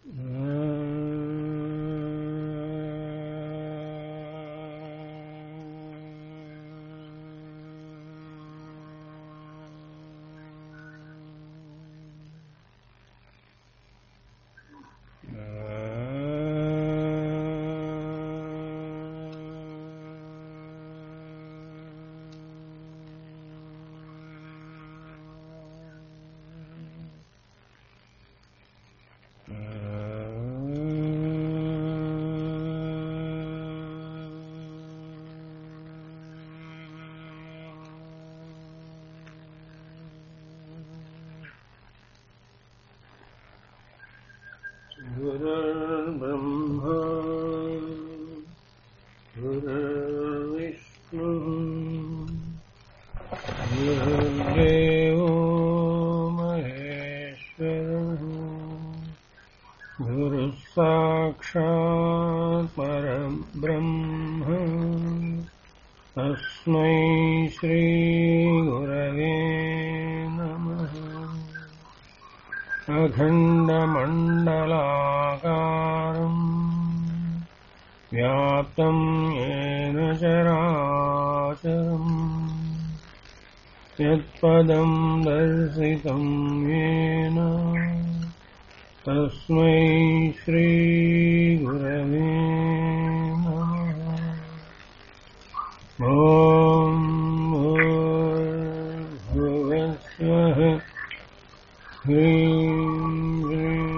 गुरुर्ब्रह्मा गुरुर्विष्णुः गुरुर्देवो महेश्वरः गुरुः साक्षात् परब्रह्म तस्मै श्रीगुरवे नमः अखण्डमण्डलाकारम् व्याप्तम् येन चराचरम् यत्पदम् दर्शितम् येन तस्मै श्रीगुरवे नमः ॐ भूर्भुवस्वः ह्रीं ह्रीं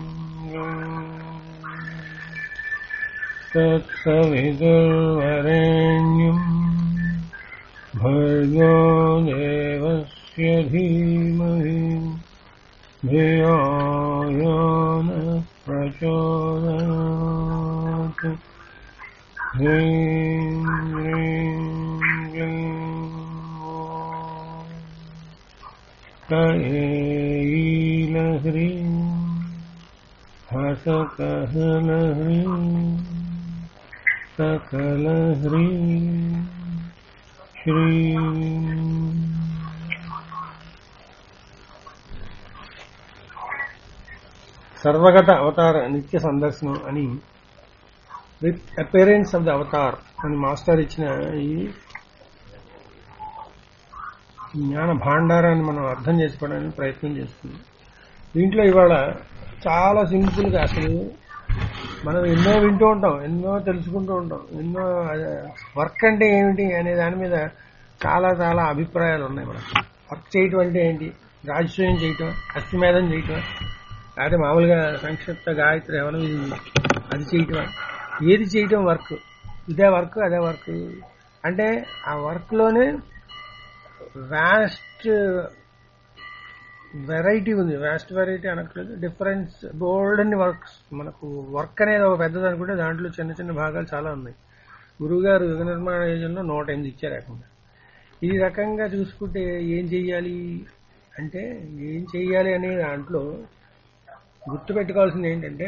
तत्सवितुर्वरेण्यम् भर्गो देवस्य धीमहि धियो यो न प्रचोदयात् ह्रीं ह्रीं क्लीं ॐ कयीलह्रीं हसकहलह्रीं सकलह्रीं श्रीं సర్వగత అవతార నిత్య సందర్శనం అని with appearance of the avatar అని మాస్టర్ ఇచ్చిన ఈ జ్ఞాన భాండారాన్ని మనం అర్థం చేసుకోవడానికి ప్రయత్నం చేస్తుంది దీంట్లో ఇవాళ చాలా సింపుల్ గా అసలు మనం ఎన్నో వింటూ ఉంటాం ఎన్నో తెలుసుకుంటూ ఉంటాం ఎన్నో వర్క్ అంటే ఏమిటి అనే దాని మీద చాలా చాలా అభిప్రాయాలు ఉన్నాయి మనకు వర్క్ చేయటం అంటే ఏంటి రాజస్వయం చేయటం అశ్వమేధం చేయటం లేకపోతే మామూలుగా సంక్షిప్త గాయత్రి ఏమైనా అది చేయటం ఏది చేయటం వర్క్ ఇదే వర్క్ అదే వర్క్ అంటే ఆ వర్క్ లోనే వ్యాస్ట్ వెరైటీ ఉంది వ్యాస్ట్ వెరైటీ అనట్లేదు డిఫరెన్స్ బోల్డ్ అన్ని వర్క్స్ మనకు వర్క్ అనేది ఒక పెద్దది అనుకుంటే దాంట్లో చిన్న చిన్న భాగాలు చాలా ఉన్నాయి గురువు గారు యుగ నిర్మాణ యోజనలో నూట ఎనిమిది ఇచ్చారు ఏకంగా ఈ రకంగా చూసుకుంటే ఏం చెయ్యాలి అంటే ఏం చెయ్యాలి అనే దాంట్లో గుర్తుపెట్టుకోవాల్సింది ఏంటంటే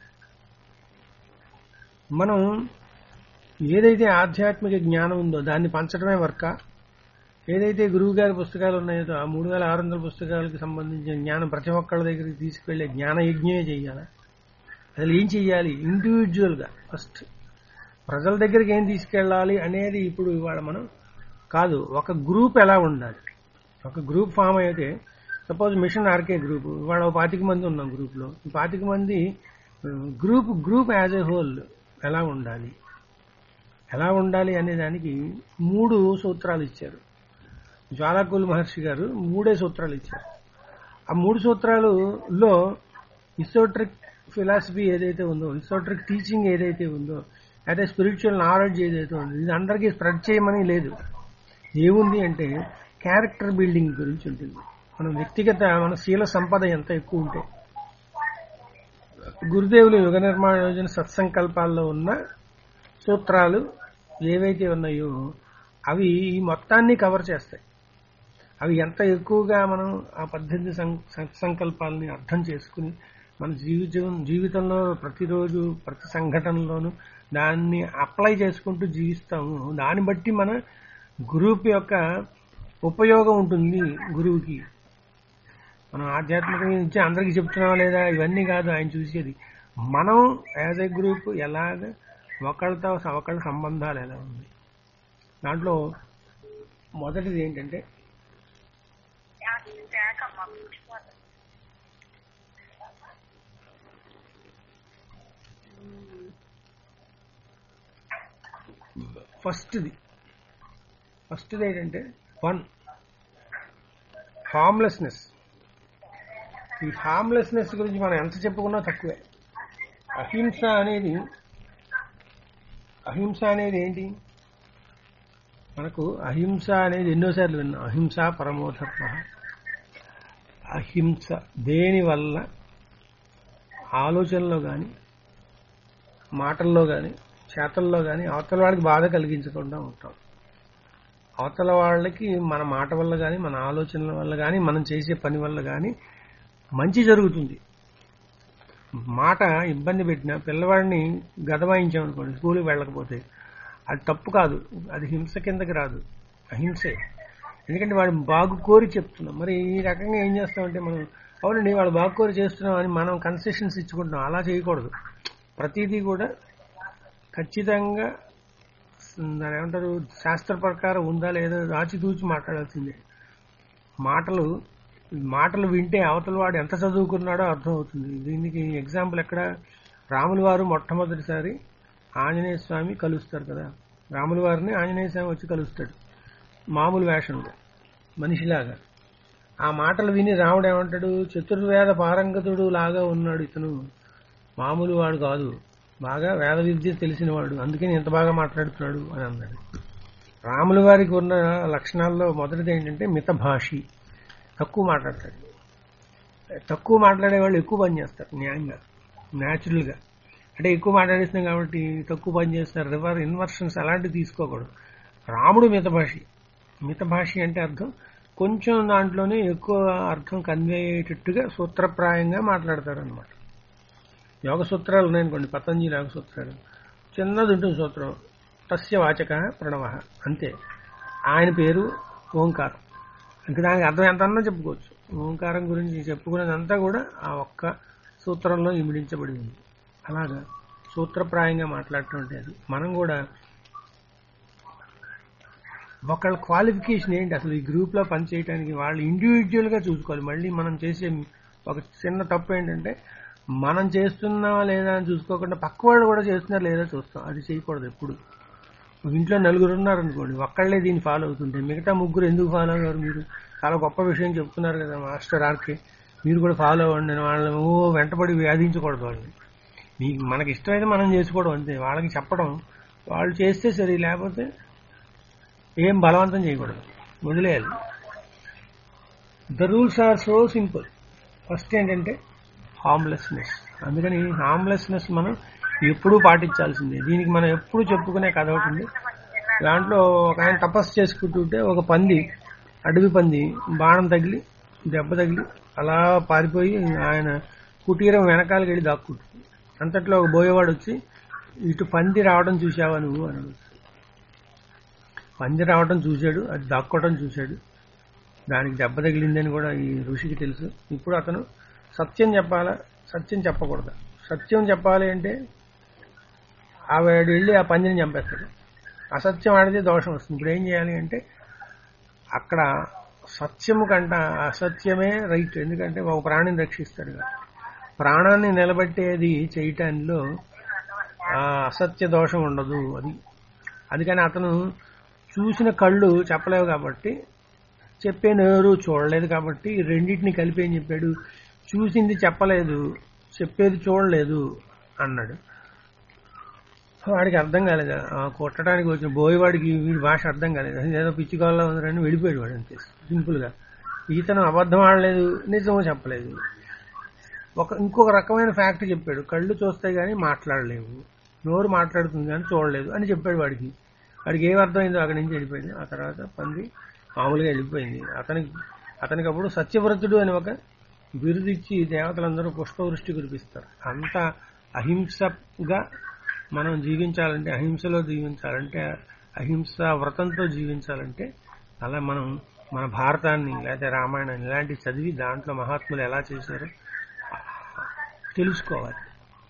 మనం ఏదైతే ఆధ్యాత్మిక జ్ఞానం ఉందో దాన్ని పంచడమే వర్కా ఏదైతే గురువు గారి పుస్తకాలు ఉన్నాయో ఆ మూడు వేల ఆరు వందల పుస్తకాలకు సంబంధించిన జ్ఞానం ప్రతి ఒక్కళ్ళ దగ్గరికి తీసుకెళ్లే జ్ఞాన యజ్ఞమే చెయ్యాలా అసలు ఏం చెయ్యాలి ఇండివిజువల్ గా ఫస్ట్ ప్రజల దగ్గరికి ఏం తీసుకెళ్ళాలి అనేది ఇప్పుడు ఇవాళ మనం కాదు ఒక గ్రూప్ ఎలా ఉండాలి ఒక గ్రూప్ ఫామ్ అయితే సపోజ్ మిషన్ ఆర్కే గ్రూప్ ఇవాళ ఒక పాతిక మంది ఉన్నాం గ్రూప్ లో ఈ పాతిక మంది group group as a whole ఎలా ఉండాలి ఎలా ఉండాలి అనే దానికి మూడు సూత్రాలు ఇచ్చారు జ్వాలాకుల్ మహర్షి గారు మూడే సూత్రాలు ఇచ్చారు ఆ మూడు సూత్రాలలో ఇసోట్రిక్ ఫిలాసఫీ ఏదైతే ఉందో ఇసోట్రిక్ టీచింగ్ ఏదైతే ఉందో అదే స్పిరిచువల్ నాలెడ్జ్ ఏదైతే ఉందో ఇది అందరికీ స్ప్రెడ్ చేయమని లేదు ఏముంది అంటే క్యారెక్టర్ బిల్డింగ్ గురించి ఉంటుంది మన వ్యక్తిగత మన శీల సంపద ఎంత ఎక్కువ ఉంటే గురుదేవులు యుగ నిర్మాణ యోజన సత్సంకల్పాల్లో ఉన్న సూత్రాలు ఏవైతే ఉన్నాయో అవి ఈ మొత్తాన్ని కవర్ చేస్తాయి అవి ఎంత ఎక్కువగా మనం ఆ పద్దెనిమిది సంకల్పాలని అర్థం చేసుకుని మన జీవితం జీవితంలో ప్రతిరోజు ప్రతి సంఘటనలోనూ దాన్ని అప్లై చేసుకుంటూ జీవిస్తాము దాన్ని బట్టి మన గ్రూప్ యొక్క ఉపయోగం ఉంటుంది గురువుకి మనం ఆధ్యాత్మిక నుంచి అందరికీ చెప్తున్నావా లేదా ఇవన్నీ కాదు ఆయన చూసేది మనం యాజ్ ఏ గ్రూప్ ఎలాగ ఒకళ్ళతో ఒకళ్ళ సంబంధాలు ఎలా ఉంది దాంట్లో మొదటిది ఏంటంటే ఫస్ట్ది ఫస్ట్ది ఏంటంటే వన్ హార్మ్లెస్నెస్ ఈ హార్మ్లెస్నెస్ గురించి మనం ఎంత చెప్పుకున్నా తక్కువే అహింస అనేది అహింస అనేది ఏంటి మనకు అహింస అనేది ఎన్నోసార్లు విన్నాం అహింస పరమోధర్మ అహింస దేని వల్ల ఆలోచనలో కానీ మాటల్లో కానీ చేతల్లో కానీ అవతల వాళ్ళకి బాధ కలిగించకుండా ఉంటాం అవతల వాళ్ళకి మన మాట వల్ల కానీ మన ఆలోచనల వల్ల కానీ మనం చేసే పని వల్ల కానీ మంచి జరుగుతుంది మాట ఇబ్బంది పెట్టినా పిల్లవాడిని గదవాయించామనుకోండి స్కూల్కి వెళ్ళకపోతే అది తప్పు కాదు అది హింస కిందకి రాదు అహింసే ఎందుకంటే వాడు బాగు కోరి చెప్తున్నాం మరి ఈ రకంగా ఏం చేస్తామంటే మనం అవునండి వాడు బాగు కోరి చేస్తున్నాం అని మనం కన్సెషన్స్ ఇచ్చుకుంటున్నాం అలా చేయకూడదు ప్రతిదీ కూడా ఖచ్చితంగా దాని ఏమంటారు శాస్త్ర ప్రకారం ఉందా లేదా ఆచితూచి మాట్లాడాల్సిందే మాటలు మాటలు వింటే అవతల వాడు ఎంత చదువుకున్నాడో అర్థమవుతుంది దీనికి ఎగ్జాంపుల్ ఎక్కడ రాముల వారు మొట్టమొదటిసారి ఆంజనేయ స్వామి కలుస్తారు కదా రాముల వారిని ఆంజనేయ స్వామి వచ్చి కలుస్తాడు మామూలు వేషంలో మనిషిలాగా ఆ మాటలు విని రాముడు ఏమంటాడు చతుర్వేద పారంగతుడు లాగా ఉన్నాడు ఇతను మామూలు వాడు కాదు బాగా వేద విద్య తెలిసినవాడు అందుకని ఎంత బాగా మాట్లాడుతున్నాడు అని అన్నాడు రాముల వారికి ఉన్న లక్షణాల్లో మొదటిది ఏంటంటే మితభాషి తక్కువ మాట్లాడతాడు తక్కువ మాట్లాడే వాళ్ళు ఎక్కువ పని చేస్తారు న్యాయంగా న్యాచురల్గా అంటే ఎక్కువ మాట్లాడిస్తున్నాం కాబట్టి తక్కువ పని చేస్తారు రివర్ ఇన్వర్షన్స్ అలాంటివి తీసుకోకూడదు రాముడు మితభాషి మితభాషి అంటే అర్థం కొంచెం దాంట్లోనే ఎక్కువ అర్థం కన్వే అయ్యేటట్టుగా సూత్రప్రాయంగా మాట్లాడతారు అనమాట యోగ సూత్రాలు ఉన్నాయనుకోండి పతంజలి యోగ సూత్రాలు చిన్నది ఉంటుంది సూత్రం తస్య వాచక ప్రణవ అంతే ఆయన పేరు ఓంకారం ఇంకా దానికి అర్థం ఎంత అన్నా చెప్పుకోవచ్చు ఓంకారం గురించి చెప్పుకునేదంతా కూడా ఆ ఒక్క సూత్రంలో ఇమిడించబడి ఉంది అలాగా సూత్రప్రాయంగా మాట్లాడటం అంటే అది మనం కూడా ఒకళ్ళ క్వాలిఫికేషన్ ఏంటి అసలు ఈ గ్రూప్లో పనిచేయడానికి వాళ్ళు ఇండివిజువల్గా చూసుకోవాలి మళ్ళీ మనం చేసే ఒక చిన్న తప్పు ఏంటంటే మనం చేస్తున్నావా లేదా అని చూసుకోకుండా పక్క వాళ్ళు కూడా చేస్తున్నారా లేదా చూస్తాం అది చేయకూడదు ఎప్పుడు ఇంట్లో నలుగురు ఉన్నారనుకోండి ఒక్కళ్ళే దీన్ని ఫాలో అవుతుంటే మిగతా ముగ్గురు ఎందుకు ఫాలో అయ్యారు మీరు చాలా గొప్ప విషయం చెప్తున్నారు కదా మాస్టర్ ఆర్కే మీరు కూడా ఫాలో అవ్వండి వాళ్ళని ఓ వెంటబడి వ్యాధించకూడదు వాళ్ళని మీకు మనకి ఇష్టమైతే మనం చేసుకోవడం అంతే వాళ్ళకి చెప్పడం వాళ్ళు చేస్తే సరే లేకపోతే ఏం బలవంతం చేయకూడదు వదిలేయాలి the rules are so simple first ఏంటంటే హార్మ్లెస్నెస్ అందుకని హార్మ్లెస్నెస్ మనం ఎప్పుడూ పాటించాల్సిందే దీనికి మనం ఎప్పుడు చెప్పుకునే కథ ఒకటి ఉంది దాంట్లో ఒక ఆయన తపస్సు చేసుకుంటుంటే ఒక పంది అడవి పంది బాణం తగిలి దెబ్బ తగిలి అలా పారిపోయి ఆయన కుటీరం వెనకాలకి వెళ్ళి దాక్కుంటుంది అంతట్లో ఒక బోయేవాడు వచ్చి ఇటు పంది రావడం చూసావా నువ్వు అని అడుగుతాడు. పంది రావడం చూశాడు అది దాక్కోవడం చూశాడు దానికి దెబ్బ తగిలిందని కూడా ఈ ఋషికి తెలుసు ఇప్పుడు అతను సత్యం చెప్పాలా సత్యం చెప్పకూడదు సత్యం చెప్పాలి అంటే ఆవిడ వెళ్ళి ఆ పందిని చంపేస్తాడు అసత్యం ఆడితే దోషం వస్తుంది ఇప్పుడు ఏం చేయాలి అంటే అక్కడ సత్యము కంట అసత్యమే రైట్ ఎందుకంటే ఒక ప్రాణిని రక్షిస్తాడు కదా. ప్రాణాన్ని నిలబెట్టేది చేయటానిలో ఆ అసత్య దోషం ఉండదు అది అందుకని అతను చూసిన కళ్ళు చెప్పలేవు కాబట్టి చెప్పే నోరు చూడలేదు కాబట్టి ఈ రెండింటిని కలిపి ఏం చెప్పాడు చూసింది చెప్పలేదు చెప్పేది చూడలేదు అన్నాడు వాడికి అర్థం కాలేదు ఆ కొట్టడానికి వచ్చిన బోయేవాడికి వీడి భాష అర్థం కాలేదు అది ఏదో పిచ్చికాల్లో ఉందని వెళ్ళిపోయాడు వాడు అంతే సింపుల్ గా ఈతను అబద్ధం ఆడలేదు నిజమో చెప్పలేదు ఒక ఇంకొక రకమైన ఫ్యాక్ట్ చెప్పాడు కళ్ళు చూస్తే గానీ మాట్లాడలేవు నోరు మాట్లాడుతుంది కానీ చూడలేదు అని చెప్పాడు వాడికి వాడికి ఏం అర్థమైందో అక్కడి నుంచి వెళ్ళిపోయింది ఆ తర్వాత పంది మామూలుగా వెళ్ళిపోయింది అతనికి అతనికి అప్పుడు సత్యవ్రతుడు అని ఒక బిరుదిచ్చి దేవతలందరూ పుష్పవృష్టి కురిపిస్తారు అంత అహింసగా మనం జీవించాలంటే అహింసలో జీవించాలంటే అహింస వ్రతంతో జీవించాలంటే అలా మనం మన భారతాన్ని లేదా రామాయణాన్ని ఇలాంటివి చదివి దాంట్లో మహాత్ములు ఎలా చేశారో తెలుసుకోవాలి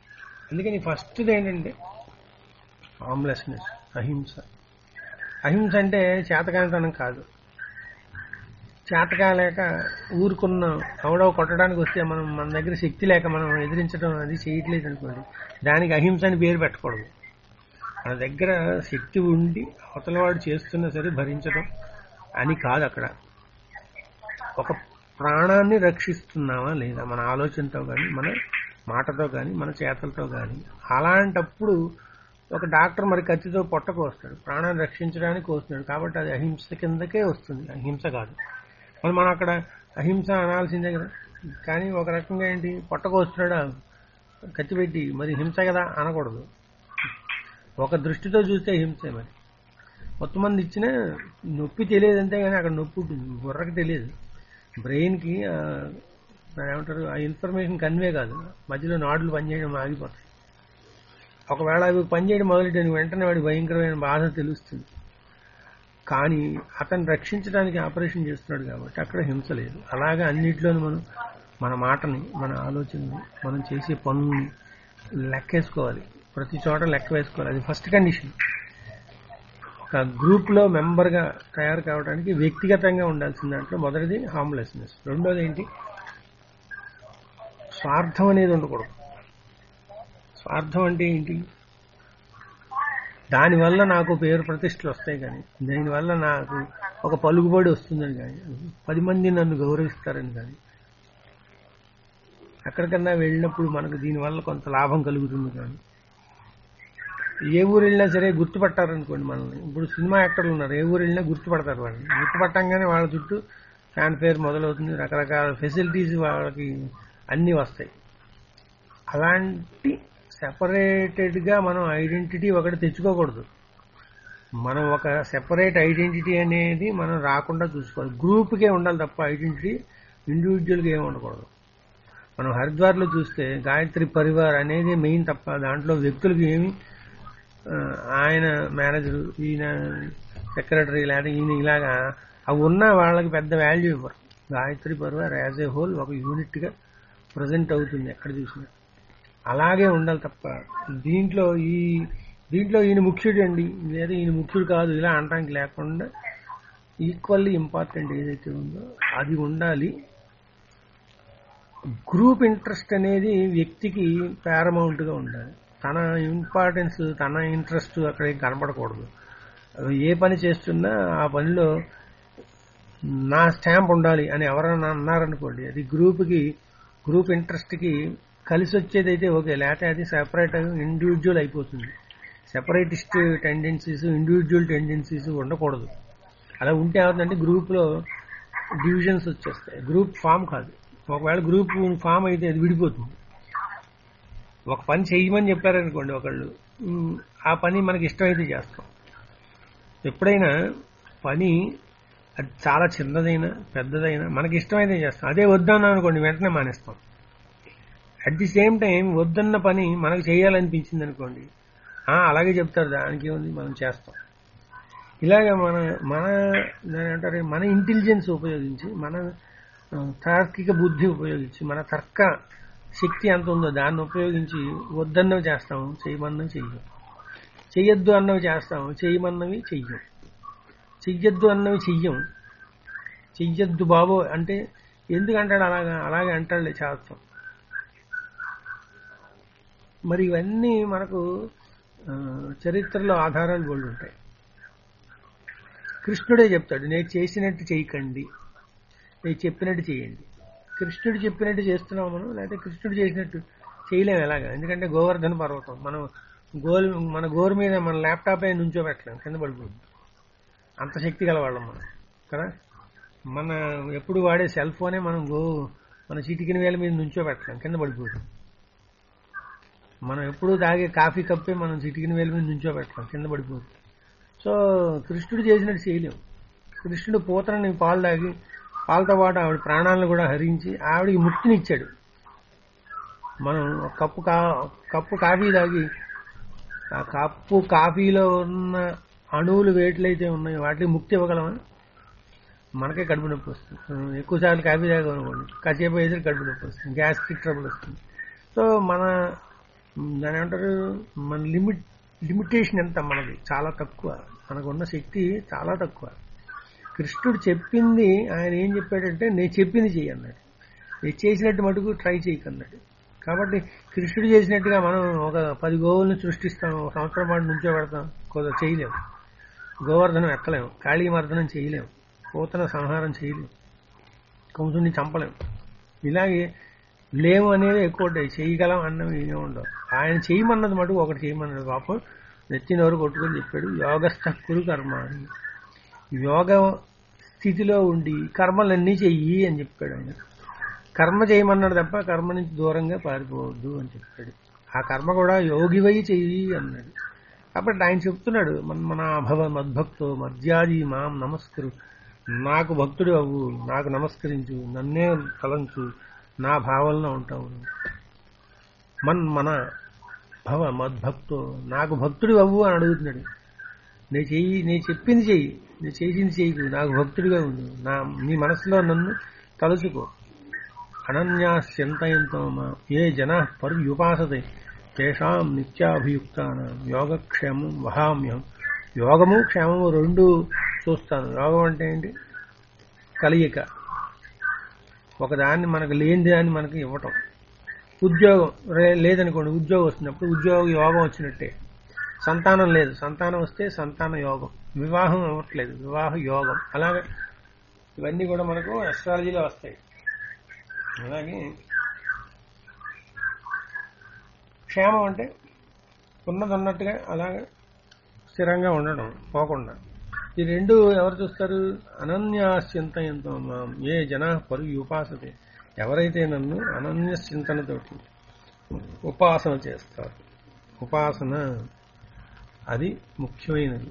అందుకని ఫస్ట్ది ఏంటంటే హామ్లెస్నెస్ అహింస అహింస అంటే చేతకానితనం కాదు చేతకాలేక ఊరుకున్న ఎవడో కొట్టడానికి వస్తే మనం మన దగ్గర శక్తి లేక మనం ఎదిరించడం అది చేయట్లేదు అనుకోండి దానికి అహింస అని పేరు పెట్టకూడదు మన దగ్గర శక్తి ఉండి అవతలవాడు చేస్తున్నా సరే భరించడం అని కాదు అక్కడ ఒక ప్రాణాన్ని రక్షిస్తున్నామా లేదా మన ఆలోచనతో కానీ మన మాటతో కానీ మన చేతలతో కానీ అలాంటప్పుడు ఒక డాక్టర్ మరి కత్తితో పొట్టకు వస్తాడు ప్రాణాన్ని రక్షించడానికి వస్తున్నాడు కాబట్టి అది అహింస కిందకే వస్తుంది అహింస కాదు మరి మనం అక్కడ అహింస అనాల్సిందే కదా కానీ ఒక రకంగా ఏంటి పొట్టకు వస్తున్నాడా కత్తి పెట్టి మరి హింస కదా అనకూడదు ఒక దృష్టితో చూస్తే హింసే మరి మొత్తం మంది ఇచ్చిన నొప్పి తెలియదు అంతే కానీ అక్కడ నొప్పి ఉంటుంది బుర్రకి తెలియదు బ్రెయిన్కి ఆ, దాన్ని ఏమంటారు ఆ ఇన్ఫర్మేషన్ కన్వే కాదు మధ్యలో నాడులు పనిచేయడం ఆగిపోతాయి ఒకవేళ అవి పనిచేయడం మొదలెట్టాను వెంటనే వాడి భయంకరమైన బాధ తెలుస్తుంది కానీ అతన్ని రక్షించడానికి ఆపరేషన్ చేస్తున్నాడు కాబట్టి అక్కడ హింస లేదు అలాగే అన్నిట్లోనూ మనం మన మాటని మన ఆలోచనని మనం చేసే పనుల్ని లెక్కేసుకోవాలి ప్రతి చోట లెక్క వేసుకోవాలి అది ఫస్ట్ కండిషన్ ఒక గ్రూప్ లో మెంబర్ గా తయారు కావడానికి వ్యక్తిగతంగా ఉండాల్సిన దాంట్లో మొదటిది హార్మ్లెస్నెస్ రెండోది ఏంటి స్వార్థం అనేది ఉండకూడదు స్వార్థం అంటే ఏంటి దానివల్ల నాకు పేరు ప్రతిష్టలు వస్తాయి కానీ దానివల్ల నాకు ఒక పలుకుబడి వస్తుందని కానీ పది మంది నన్ను గౌరవిస్తారని కానీ ఎక్కడికన్నా వెళ్ళినప్పుడు మనకు దీనివల్ల కొంత లాభం కలుగుతుంది కానీ ఏ ఊరు వెళ్ళినా సరే గుర్తుపట్టారనుకోండి మనల్ని ఇప్పుడు సినిమా యాక్టర్లు ఉన్నారు ఏ ఊరు వెళ్ళినా గుర్తుపడతారు వాళ్ళని గుర్తుపట్టంగానే వాళ్ళ చుట్టూ ఫ్యాన్ ఫేర్ మొదలవుతుంది రకరకాల ఫెసిలిటీస్ వాళ్ళకి అన్నీ వస్తాయి అలాంటి సెపరేటెడ్ గా మనం ఐడెంటిటీ ఒకటి తెచ్చుకోకూడదు మనం ఒక సెపరేట్ ఐడెంటిటీ అనేది మనం రాకుండా చూసుకోవాలి గ్రూప్కే ఉండాలి తప్ప ఐడెంటిటీ ఇండివిజువల్గా ఏమి ఉండకూడదు మనం హరిద్వార్లో చూస్తే గాయత్రి పరివార్ అనేది మెయిన్ తప్ప దాంట్లో వ్యక్తులకు ఏమి ఆ, ఆయన మేనేజర్ ఈయన సెక్రటరీ లేదా ఈయన ఇలాగా అవి ఉన్న వాళ్ళకి పెద్ద వాల్యూ ఇవ్వరు Gayatri Parivar as a whole ఒక యూనిట్ గా ప్రజెంట్ అవుతుంది ఎక్కడ చూసినా అలాగే ఉండాలి తప్ప దీంట్లో ఈ దీంట్లో ఈయన ముఖ్యుడు అండి లేదా ఈయన ముఖ్యుడు కాదు ఇలా అనడానికి లేకుండా ఈక్వల్లీ ఇంపార్టెంట్ ఏదైతే ఉందో అది ఉండాలి గ్రూప్ ఇంట్రెస్ట్ అనేది వ్యక్తికి పారమౌంట్ గా ఉండాలి తన ఇంపార్టెన్స్ తన ఇంట్రెస్ట్ అక్కడ ఏం కనపడకూడదు ఏ పని చేస్తున్నా ఆ పనిలో నా స్టాంప్ ఉండాలి అని ఎవరైనా అన్నారనుకోండి అది గ్రూప్కి గ్రూప్ ఇంట్రెస్ట్కి కలిసి వచ్చేది అయితే ఓకే లేకపోతే అది సెపరేట్ ఇండివిజువల్ అయిపోతుంది సెపరేటిస్ట్ టెండెన్సీస్ ఇండివిజువల్ టెండెన్సీస్ ఉండకూడదు అలా ఉంటే ఏమవుతుందంటే గ్రూప్లో డివిజన్స్ వచ్చేస్తాయి గ్రూప్ ఫామ్ కాదు ఒకవేళ గ్రూప్ ఫామ్ అయితే అది విడిపోతుంది ఒక పని చేయమని చెప్పారనుకోండి ఒకళ్ళు ఉమ్, ఆ పని మనకి ఇష్టమైతే చేస్తాం ఎప్పుడైనా పని అది చాలా చిన్నదైనా పెద్దదైనా మనకి ఇష్టమైతే చేస్తాం అదే వద్దన్నాం అనుకోండి వెంటనే మానేస్తాం అట్ ది సేమ్ టైం వద్దన్న పని మనకు చేయాలనిపించింది అనుకోండి ఆ, అలాగే చెప్తారు దానికి ఏముంది మనం చేస్తాం ఇలాగ మన మన దాని అంటారు మన ఇంటెలిజెన్స్ ఉపయోగించి మన ఆ, తార్కిక బుద్ధి ఉపయోగించి మన తర్క శక్తి ఎంత ఉందో దాన్ని ఉపయోగించి వద్దన్నవి చేస్తాము చేయమన్నవి చెయ్యం చెయ్యొద్దు అన్నవి చేస్తాము చేయమన్నవి చెయ్యం చెయ్యొద్దు అన్నవి చెయ్యం చెయ్యొద్దు బాబో అంటే ఎందుకు అంటాడు అలాగా అలాగే అంటాడులే చేస్తాం మరి ఇవన్నీ మనకు ఆ, చరిత్రలో ఆధారాలు బోళ్ళు ఉంటాయి కృష్ణుడే చెప్తాడు నేను చేసినట్టు చేయకండి నేను చెప్పినట్టు చేయండి కృష్ణుడు చెప్పినట్టు చేస్తున్నాం మనం లేకపోతే కృష్ణుడు చేసినట్టు చేయలేము ఎలాగా ఎందుకంటే గోవర్ధన పర్వతం మనం గోల్ మన గోరు మీద మన ల్యాప్టాప్ అయి నుంచో పెట్టలేం కింద పడిపోతుంది అంత శక్తి గలవాళ్ళం మనం కదా మన ఎప్పుడు వాడే సెల్ ఫోనే మనం గో మన చిటికిన వేల మీద నుంచో పెట్టలేం కింద పడిపోతుంది మనం ఎప్పుడు తాగే కాఫీ కప్పే మనం చిటికిన వేల మీద నుంచో పెట్టలేం కింద పడిపోతుంది సో కృష్ణుడు చేసినట్టు చేయలేం కృష్ణుడు పూతనని పాలు తాగి పాలతో పాటు ఆవిడ ప్రాణాలను కూడా హరించి ఆవిడికి ముక్తిని ఇచ్చాడు మనం ఒక కప్పు కా కప్పు కాఫీ తాగి ఆ కప్పు కాఫీలో ఉన్న అణువులు వేట్లయితే ఉన్నాయో వాటికి ముక్తి ఇవ్వగలమా మనకే కడుపు నొప్పి వస్తుంది ఎక్కువసార్లు కాఫీ తాగామనుకోండి కాసేపు ఎదురు కడుపు నొప్పి వస్తుంది గ్యాస్ట్రిక్ ట్రబుల్ వస్తుంది సో మన దాని ఏమంటారు మన లిమిట్ లిమిటేషన్ ఎంత మనది చాలా తక్కువ మనకున్న శక్తి చాలా తక్కువ కృష్ణుడు చెప్పింది ఆయన ఏం చెప్పాడంటే నేను చెప్పింది చెయ్యి అన్నాడు నేను చేసినట్టు మటుకు ట్రై చేయకన్నాడు కాబట్టి కృష్ణుడు చేసినట్టుగా మనం ఒక పది గోవులను సృష్టిస్తాం ఒక సంవత్సరం పాటు నుంచో పెడతాం కొంత చేయలేము గోవర్ధనం ఎక్కలేము కాళీ మర్దనం చేయలేము పూతన సంహారం చేయలేము కంసుని చంపలేము ఇలాగే లేవు అనేది ఎక్కువ ఉంటాయి చేయగలం అన్నవి ఏమీ ఉండవు ఆయన చేయమన్నది మటుకు ఒకటి చేయమన్నాడు పాపం నెత్తిన వరకు కొట్టుకొని చెప్పాడు యోగస్థ కురు కర్మ అని యోగ స్థితిలో ఉండి కర్మలన్నీ చెయ్యి అని చెప్పాడు ఆయన కర్మ చేయమన్నాడు తప్ప కర్మ నుంచి దూరంగా పారిపోవద్దు అని చెప్పాడు ఆ కర్మ కూడా యోగివై చెయ్యి అన్నాడు కాబట్టి ఆయన చెప్తున్నాడు మన భవ మద్భక్తో మధ్యాది మాం నమస్కరు నాకు భక్తుడు అవ్వు నాకు నమస్కరించు నన్నే తలంచు నా భావంలో ఉంటావు మన్ మన భవ మద్భక్తో నాకు భక్తుడు అవ్వు అని అడుగుతున్నాడు నేను చెయ్యి నేను చెప్పింది చెయ్యి నేను చేసింది చెయ్యకు నాకు భక్తుడిగా ఉండు నా నీ మనసులో నన్ను తలుచుకో అనన్యాస్యంతయంతో ఏ జన పర్యుపాసతే తేషాం నిత్యాభియుక్తానం యోగక్షేమం వహామ్యం యోగము క్షేమము రెండు చూస్తాను యోగం అంటే ఏంటి కలియిక ఒకదాన్ని మనకు లేని దాన్ని మనకి ఇవ్వటం ఉద్యోగం రే- లేదనుకోండి ఉద్యోగం వస్తున్నప్పుడు ఉద్యోగ యోగం వచ్చినట్టే సంతానం లేదు సంతానం వస్తే సంతాన యోగం వివాహం అవ్వట్లేదు వివాహ యోగం అలాగే ఇవన్నీ కూడా మనకు అస్ట్రాలజీలో వస్తాయి అలాగే క్షేమం అంటే ఉన్నది ఉన్నట్టుగా అలాగే స్థిరంగా ఉండడం పోకుండా ఈ రెండు ఎవరు చూస్తారు అనన్యాస్యంత ఎంతో మాం ఏ జన పరు ఉపాసతే ఎవరైతే నన్ను అనన్య చింతనతోటి ఉపాసన చేస్తారు ఉపాసన అది ముఖ్యమైనది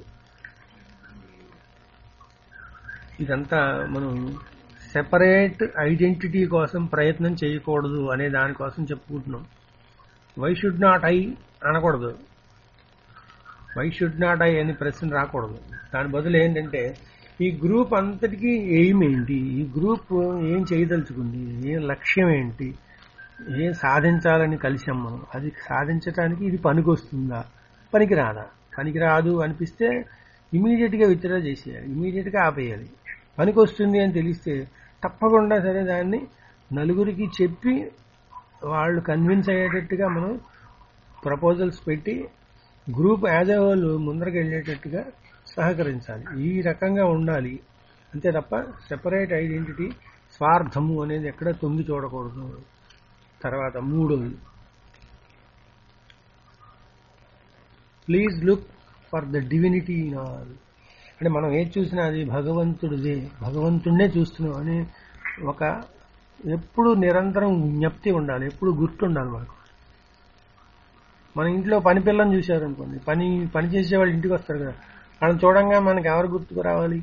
ఇదంతా మనం సెపరేట్ ఐడెంటిటీ కోసం ప్రయత్నం చేయకూడదు అనే దానికోసం చెప్పుకుంటున్నాం వై షుడ్ నాట్ ఐ అనకూడదు వై షుడ్ నాట్ ఐ అని ప్రశ్న రాకూడదు దాని బదులు ఏంటంటే ఈ గ్రూప్ అంతటికీ ఎయిమ్ ఏంటి ఈ గ్రూప్ ఏం చేయదలుచుకుంది ఏం లక్ష్యం ఏంటి ఏం సాధించాలని కలిసాం మనం అది సాధించడానికి ఇది పనికొస్తుందా పనికి రాదా పనికి రాదు అనిపిస్తే ఇమీడియట్ గా విత్డ్రా చేసేయాలి ఇమీడియట్ గా ఆపేయాలి పనికి వస్తుంది అని తెలిస్తే తప్పకుండా సరే దాన్ని నలుగురికి చెప్పి వాళ్ళు కన్విన్స్ అయ్యేటట్టుగా మనం ప్రపోజల్స్ పెట్టి గ్రూప్ యాజ్ ఏ హోల్ ముందరకు వెళ్ళేటట్టుగా సహకరించాలి ఈ రకంగా ఉండాలి అంతే తప్ప సెపరేట్ ఐడెంటిటీ స్వార్థము అనేది ఎక్కడ తొంగి చూడకూడదు తర్వాత మూడోది please look for the divinity in all అంటే మనం ఏది చూసినా అది భగవంతుడిదే భగవంతుడినే చూస్తున్నాం అని ఒక ఎప్పుడు నిరంతరం జ్ఞప్తి ఉండాలి ఎప్పుడు గుర్తుండాలి మనకు మన ఇంట్లో పని పిల్లని చూశారనుకోండి పని పని చేసేవాళ్ళు ఇంటికి వస్తారు కదా వాళ్ళని చూడంగా మనకి ఎవరు గుర్తుకు రావాలి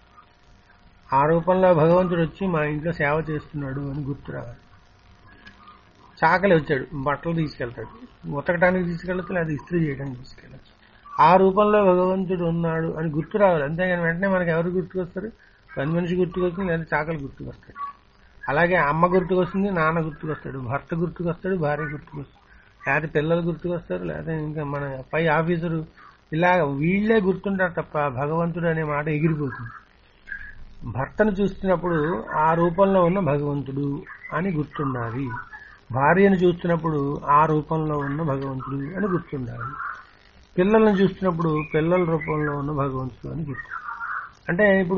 ఆ రూపంలో భగవంతుడు వచ్చి మా ఇంట్లో సేవ చేస్తున్నాడు అని గుర్తు రావాలి చాకలి వచ్చాడు బట్టలు తీసుకెళ్తాడు ఉతకడానికి తీసుకెళ్తే అది ఇస్త్రీ చేయడానికి తీసుకెళ్ళచ్చు ఆ రూపంలో భగవంతుడు ఉన్నాడు అని గుర్తు రావాలి అంతేగాని వెంటనే మనకి ఎవరు గుర్తుకొస్తారు పని మనిషి గుర్తుకొస్తుంది లేదా చాకలి గుర్తుకొస్తాడు అలాగే అమ్మ గుర్తుకొస్తుంది నాన్న గుర్తుకొస్తాడు భర్త గుర్తుకొస్తాడు భార్య గుర్తుకొస్తాడు లేకపోతే పిల్లలు గుర్తుకొస్తారు లేదా ఇంకా మన పై ఆఫీసరు ఇలా వీళ్ళే గుర్తుంటారు తప్ప భగవంతుడు అనే మాట ఎగిరిపోతుంది భర్తను చూస్తున్నప్పుడు ఆ రూపంలో ఉన్న భగవంతుడు అని గుర్తుండాలి భార్యను చూస్తున్నప్పుడు ఆ రూపంలో ఉన్న భగవంతుడు అని గుర్తుండాలి పిల్లలను చూస్తున్నప్పుడు పిల్లల రూపంలో ఉన్న భగవంతుడు అని గుర్తు అంటే ఇప్పుడు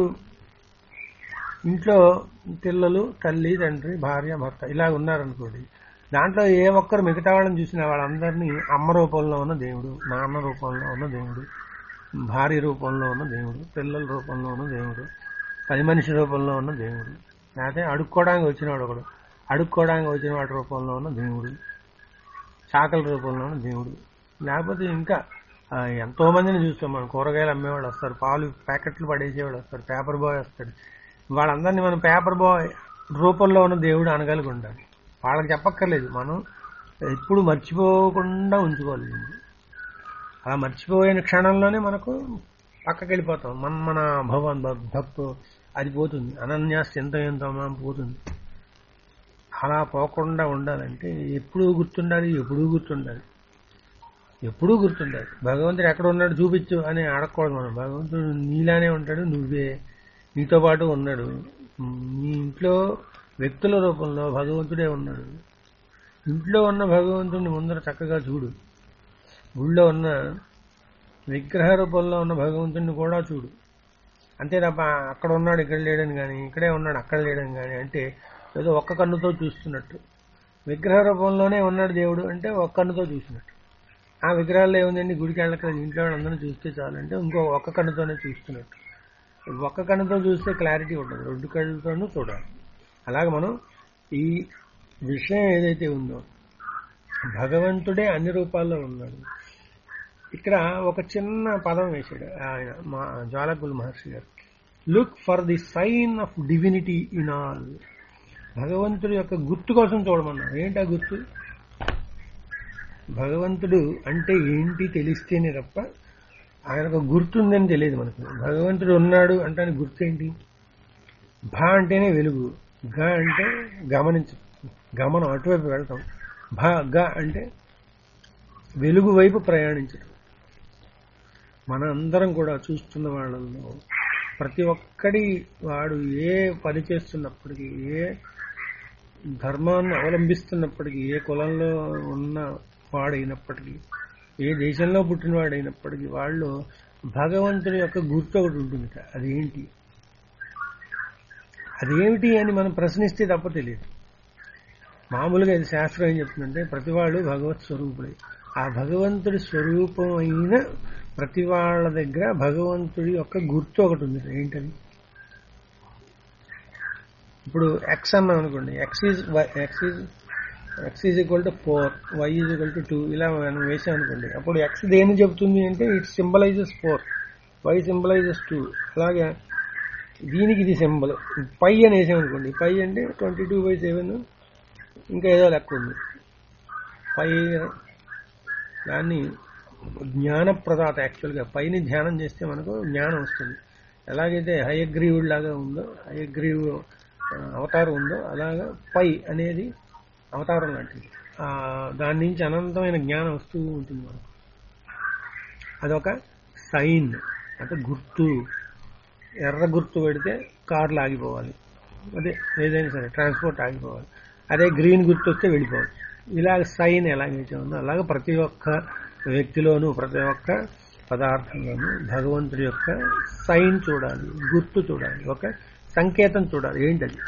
ఇంట్లో పిల్లలు తల్లి తండ్రి భార్య భర్త ఇలా ఉన్నారనుకోండి దాంట్లో ఏ ఒక్కరు మిగతా వాళ్ళని చూసిన వాళ్ళందరినీ అమ్మ రూపంలో ఉన్న దేవుడు నాన్న రూపంలో ఉన్న దేవుడు భార్య రూపంలో ఉన్న దేవుడు పిల్లల రూపంలో ఉన్న దేవుడు పది మనిషి రూపంలో ఉన్న దేవుడు లేకపోతే అడుక్కోవడానికి వచ్చినవాడు ఒకడు అడుక్కోవడానికి వచ్చిన వాడి రూపంలో ఉన్న దేవుడు చాకల రూపంలో ఉన్న దేవుడు లేకపోతే ఇంకా ఆ, ఎంతో మందిని చూస్తాం మనం కూరగాయలు అమ్మేవాళ్ళు వస్తారు పాలు ప్యాకెట్లు పడేసేవాడు వస్తారు పేపర్ బాయ్ వస్తాడు వాళ్ళందరినీ మనం పేపర్ బాయ్ రూపంలో ఉన్న దేవుడు అనగలిగి ఉండాలి వాళ్ళకి చెప్పక్కర్లేదు మనం ఎప్పుడు మర్చిపోకుండా ఉంచుకోవాలి దీన్ని. అలా మర్చిపోయిన క్షణంలోనే మనకు పక్కకి వెళ్ళిపోతాం మన మన భగవాన్ భక్తు అది పోతుంది అనన్యాస్ ఎంత ఎంతో మనం పోతుంది అలా పోకుండా ఉండాలంటే ఎప్పుడు గుర్తుండాలి ఎప్పుడూ గుర్తుండాలి ఎప్పుడూ గుర్తుంటాడు భగవంతుడు ఎక్కడ ఉన్నాడు చూపించు అని అడగకూడదు మనం భగవంతుడు నీలానే ఉంటాడు నువ్వే నీతో పాటు ఉన్నాడు నీ ఇంట్లో వ్యక్తుల రూపంలో భగవంతుడే ఉన్నాడు ఇంట్లో ఉన్న భగవంతుడిని ముందర చక్కగా చూడు గుళ్ళో ఉన్న విగ్రహ రూపంలో ఉన్న భగవంతుడిని కూడా చూడు అంతే తప్ప అక్కడ ఉన్నాడు ఇక్కడ లేడని కానీ ఇక్కడే ఉన్నాడు అక్కడ లేడని కానీ అంటే ఏదో ఒక్క కన్నుతో చూస్తున్నట్టు విగ్రహ రూపంలోనే ఉన్నాడు దేవుడు అంటే ఒక్క కన్నుతో చూసినట్టు ఆ విగ్రహాల్లో ఏముందండి గుడికి వెళ్ళక్కర్లేదు ఇంట్లో అందరూ చూస్తే చాలు అంటే ఇంకో ఒక్క కన్నుతోనే చూస్తున్నట్టు ఒక్క కన్నుతో చూస్తే క్లారిటీ ఉండదు రెండు కళ్ళతోనూ చూడాలి అలాగే మనం ఈ విషయం ఏదైతే ఉందో భగవంతుడే అన్ని రూపాల్లో ఉన్నాడు ఇక్కడ ఒక చిన్న పదం వేశాడు ఆయన మా జ్వాలకుల్ మహర్షి గారు look for the sign of divinity in all భగవంతుడి యొక్క గుర్తు కోసం చూడమన్నారు ఏంటి ఆ గుర్తు భగవంతుడు అంటే ఏంటి తెలిస్తేనే తప్ప ఆయనకు గుర్తుందని తెలియదు మనకు భగవంతుడు ఉన్నాడు అంటే గుర్తు ఏంటి భ అంటేనే వెలుగు గ అంటే గమనించ గమనం అటువైపు వెళ్తాం భ గ అంటే వెలుగు వైపు ప్రయాణించడం మన అందరం కూడా చూస్తున్న వాళ్ళలో ప్రతి ఒక్కడి వాడు ఏ పని చేస్తున్నప్పటికీ ఏ ధర్మాన్ని అవలంబిస్తున్నప్పటికీ ఏ కులంలో ఉన్న వాడైనప్పటికీ ఏ దేశంలో పుట్టినవాడైనప్పటికీ వాళ్ళు భగవంతుని యొక్క గుర్తు ఒకటి ఉంటుంది అదేంటి అదేమిటి అని మనం ప్రశ్నిస్తే తప్ప తెలియదు మామూలుగా ఇది శాస్త్రం ఏం చెప్తుందంటే ప్రతి వాళ్ళు భగవత్ స్వరూపుడే ఆ భగవంతుడి స్వరూపమైన ప్రతి వాళ్ళ దగ్గర భగవంతుడి యొక్క గుర్తు ఒకటి ఉంది ఏంటని ఇప్పుడు ఎక్స్ అన్నాం అనుకోండి X is X is X is equal to four Y is equal to two ఇలా మనం వేసాం అనుకోండి అప్పుడు ఎక్స్ దేని చెబుతుంది అంటే it symbolises four Y symbolises two అలాగే దీనికి ఇది సింబల్ పై అని వేసాం అనుకోండి పై అంటే ట్వంటీ టూ బై సెవెన్ ఇంకా ఏదో లెక్క ఉంది పై దాన్ని జ్ఞానప్రదాత యాక్చువల్గా పైని ధ్యానం చేస్తే మనకు జ్ఞానం వస్తుంది ఎలాగైతే హయగ్రీవుడు లాగా ఉందో హయగ్రీవు అవతారం ఉందో అలాగా పై అనేది అవతారం లాంటిది దాని నుంచి అనంతమైన జ్ఞానం వస్తూ ఉంటుంది మనకు అదొక సైన్ అంటే గుర్తు ఎర్ర గుర్తు పెడితే కార్లు ఆగిపోవాలి అదే ఏదైనా సరే ట్రాన్స్పోర్ట్ ఆగిపోవాలి అదే గ్రీన్ గుర్తు వస్తే వెళ్ళిపోవాలి ఇలాగ సైన్ ఎలాగైతే ఉందో అలాగ ప్రతి ఒక్క వ్యక్తిలోనూ ప్రతి ఒక్క పదార్థంలోనూ భగవంతుడి యొక్క సైన్ చూడాలి గుర్తు చూడాలి ఒక సంకేతం చూడాలి ఏంటది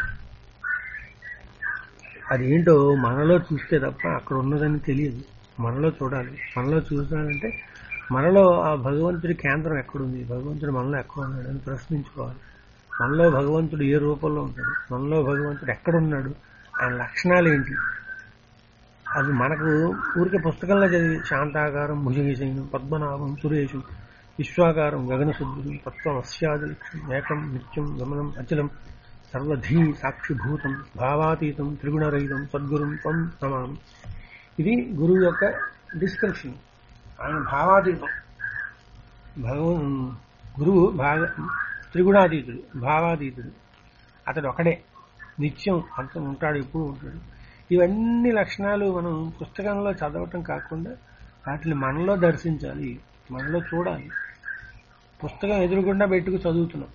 అది ఏంటో మనలో చూస్తే తప్ప అక్కడ ఉన్నదని తెలియదు మనలో చూడాలి మనలో చూడాలంటే మనలో ఆ భగవంతుడి కేంద్రం ఎక్కడుంది భగవంతుడు మనలో ఎక్కడ ఉన్నాడు అని ప్రశ్నించుకోవాలి మనలో భగవంతుడు ఏ రూపంలో ఉంటాడు మనలో భగవంతుడు ఎక్కడున్నాడు ఆయన లక్షణాలు ఏంటి అది మనకు ఊరికే పుస్తకంలో చదివి శాంతాకారం భుజగశయనం పద్మనాభం సురేషం విశ్వాకారం గగనశుద్ధుడు తత్వం అస్యాదిలక్ష్యం ఏకం నిత్యం గమనం అచలం సర్వధీ సాక్షిభూతం భావాతీతం త్రిగుణరహితం సద్గురుం త్వం నమామి ఇది గురువు యొక్క డిస్క్రిప్షన్ ఆయన భావాతీతం భగవ గురువు భాగ త్రిగుణాతీతుడు భావాతీతుడు అతడు ఒకడే నిత్యం అంత ఉంటాడు ఎప్పుడు ఉంటాడు ఇవన్నీ లక్షణాలు మనం పుస్తకంలో చదవటం కాకుండా వాటిని మనలో దర్శించాలి మనలో చూడాలి పుస్తకం ఎదురుగుండా పెట్టుకు చదువుతున్నాం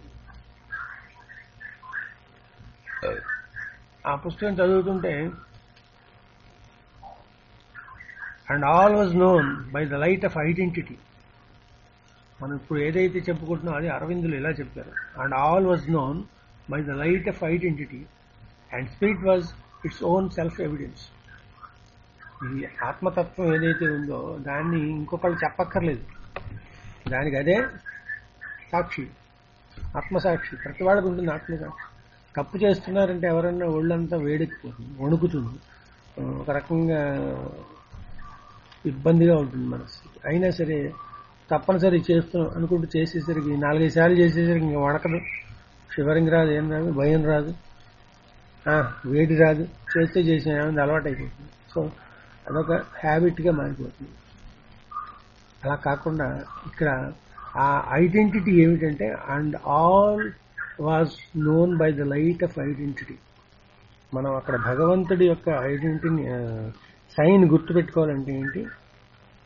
ఆ పుస్తకం చదువుతుంటే and all was known by the light of identity మనం ఇప్పుడు ఏదైతే చెప్పుకుంటున్నాం అది అరవిందులు ఇలా చెప్పారు and all was known by the light of identity and spirit was its own self evidence ఈ ఆత్మతత్వం ఏదైతే ఉందో దాన్ని ఇంకొకళ్ళు చెప్పక్కర్లేదు దానికి అదే సాక్షి ఆత్మసాక్షి ప్రతి వాళ్ళకు ఉంటుంది ఆత్మసాక్షి తప్పు చేస్తున్నారంటే ఎవరన్నా ఒళ్ళంతా వేడెక్కిపోతుంది వణుకుతుంది ఒక రకంగా ఇబ్బందిగా ఉంటుంది మనసు అయినా సరే తప్పనిసరి చేస్తున్నాం అనుకుంటూ చేసేసరికి నాలుగైదు సార్లు చేసేసరికి ఇంకా వణకదు షివరింగ్ రాదు ఏం రాదు భయం రాదు వేడి రాదు చేస్తే చేసిన ఏమైంది అలవాటు అయిపోతుంది సో అదొక హ్యాబిట్గా మారిపోతుంది అలా కాకుండా ఇక్కడ ఆ ఐడెంటిటీ ఏమిటంటే and all was known by the light of identity మనం అక్కడ భగవంతుడి యొక్క ఐడెంటిటీని సైన్ గుర్తుపెట్టుకోవాలంటే ఏంటి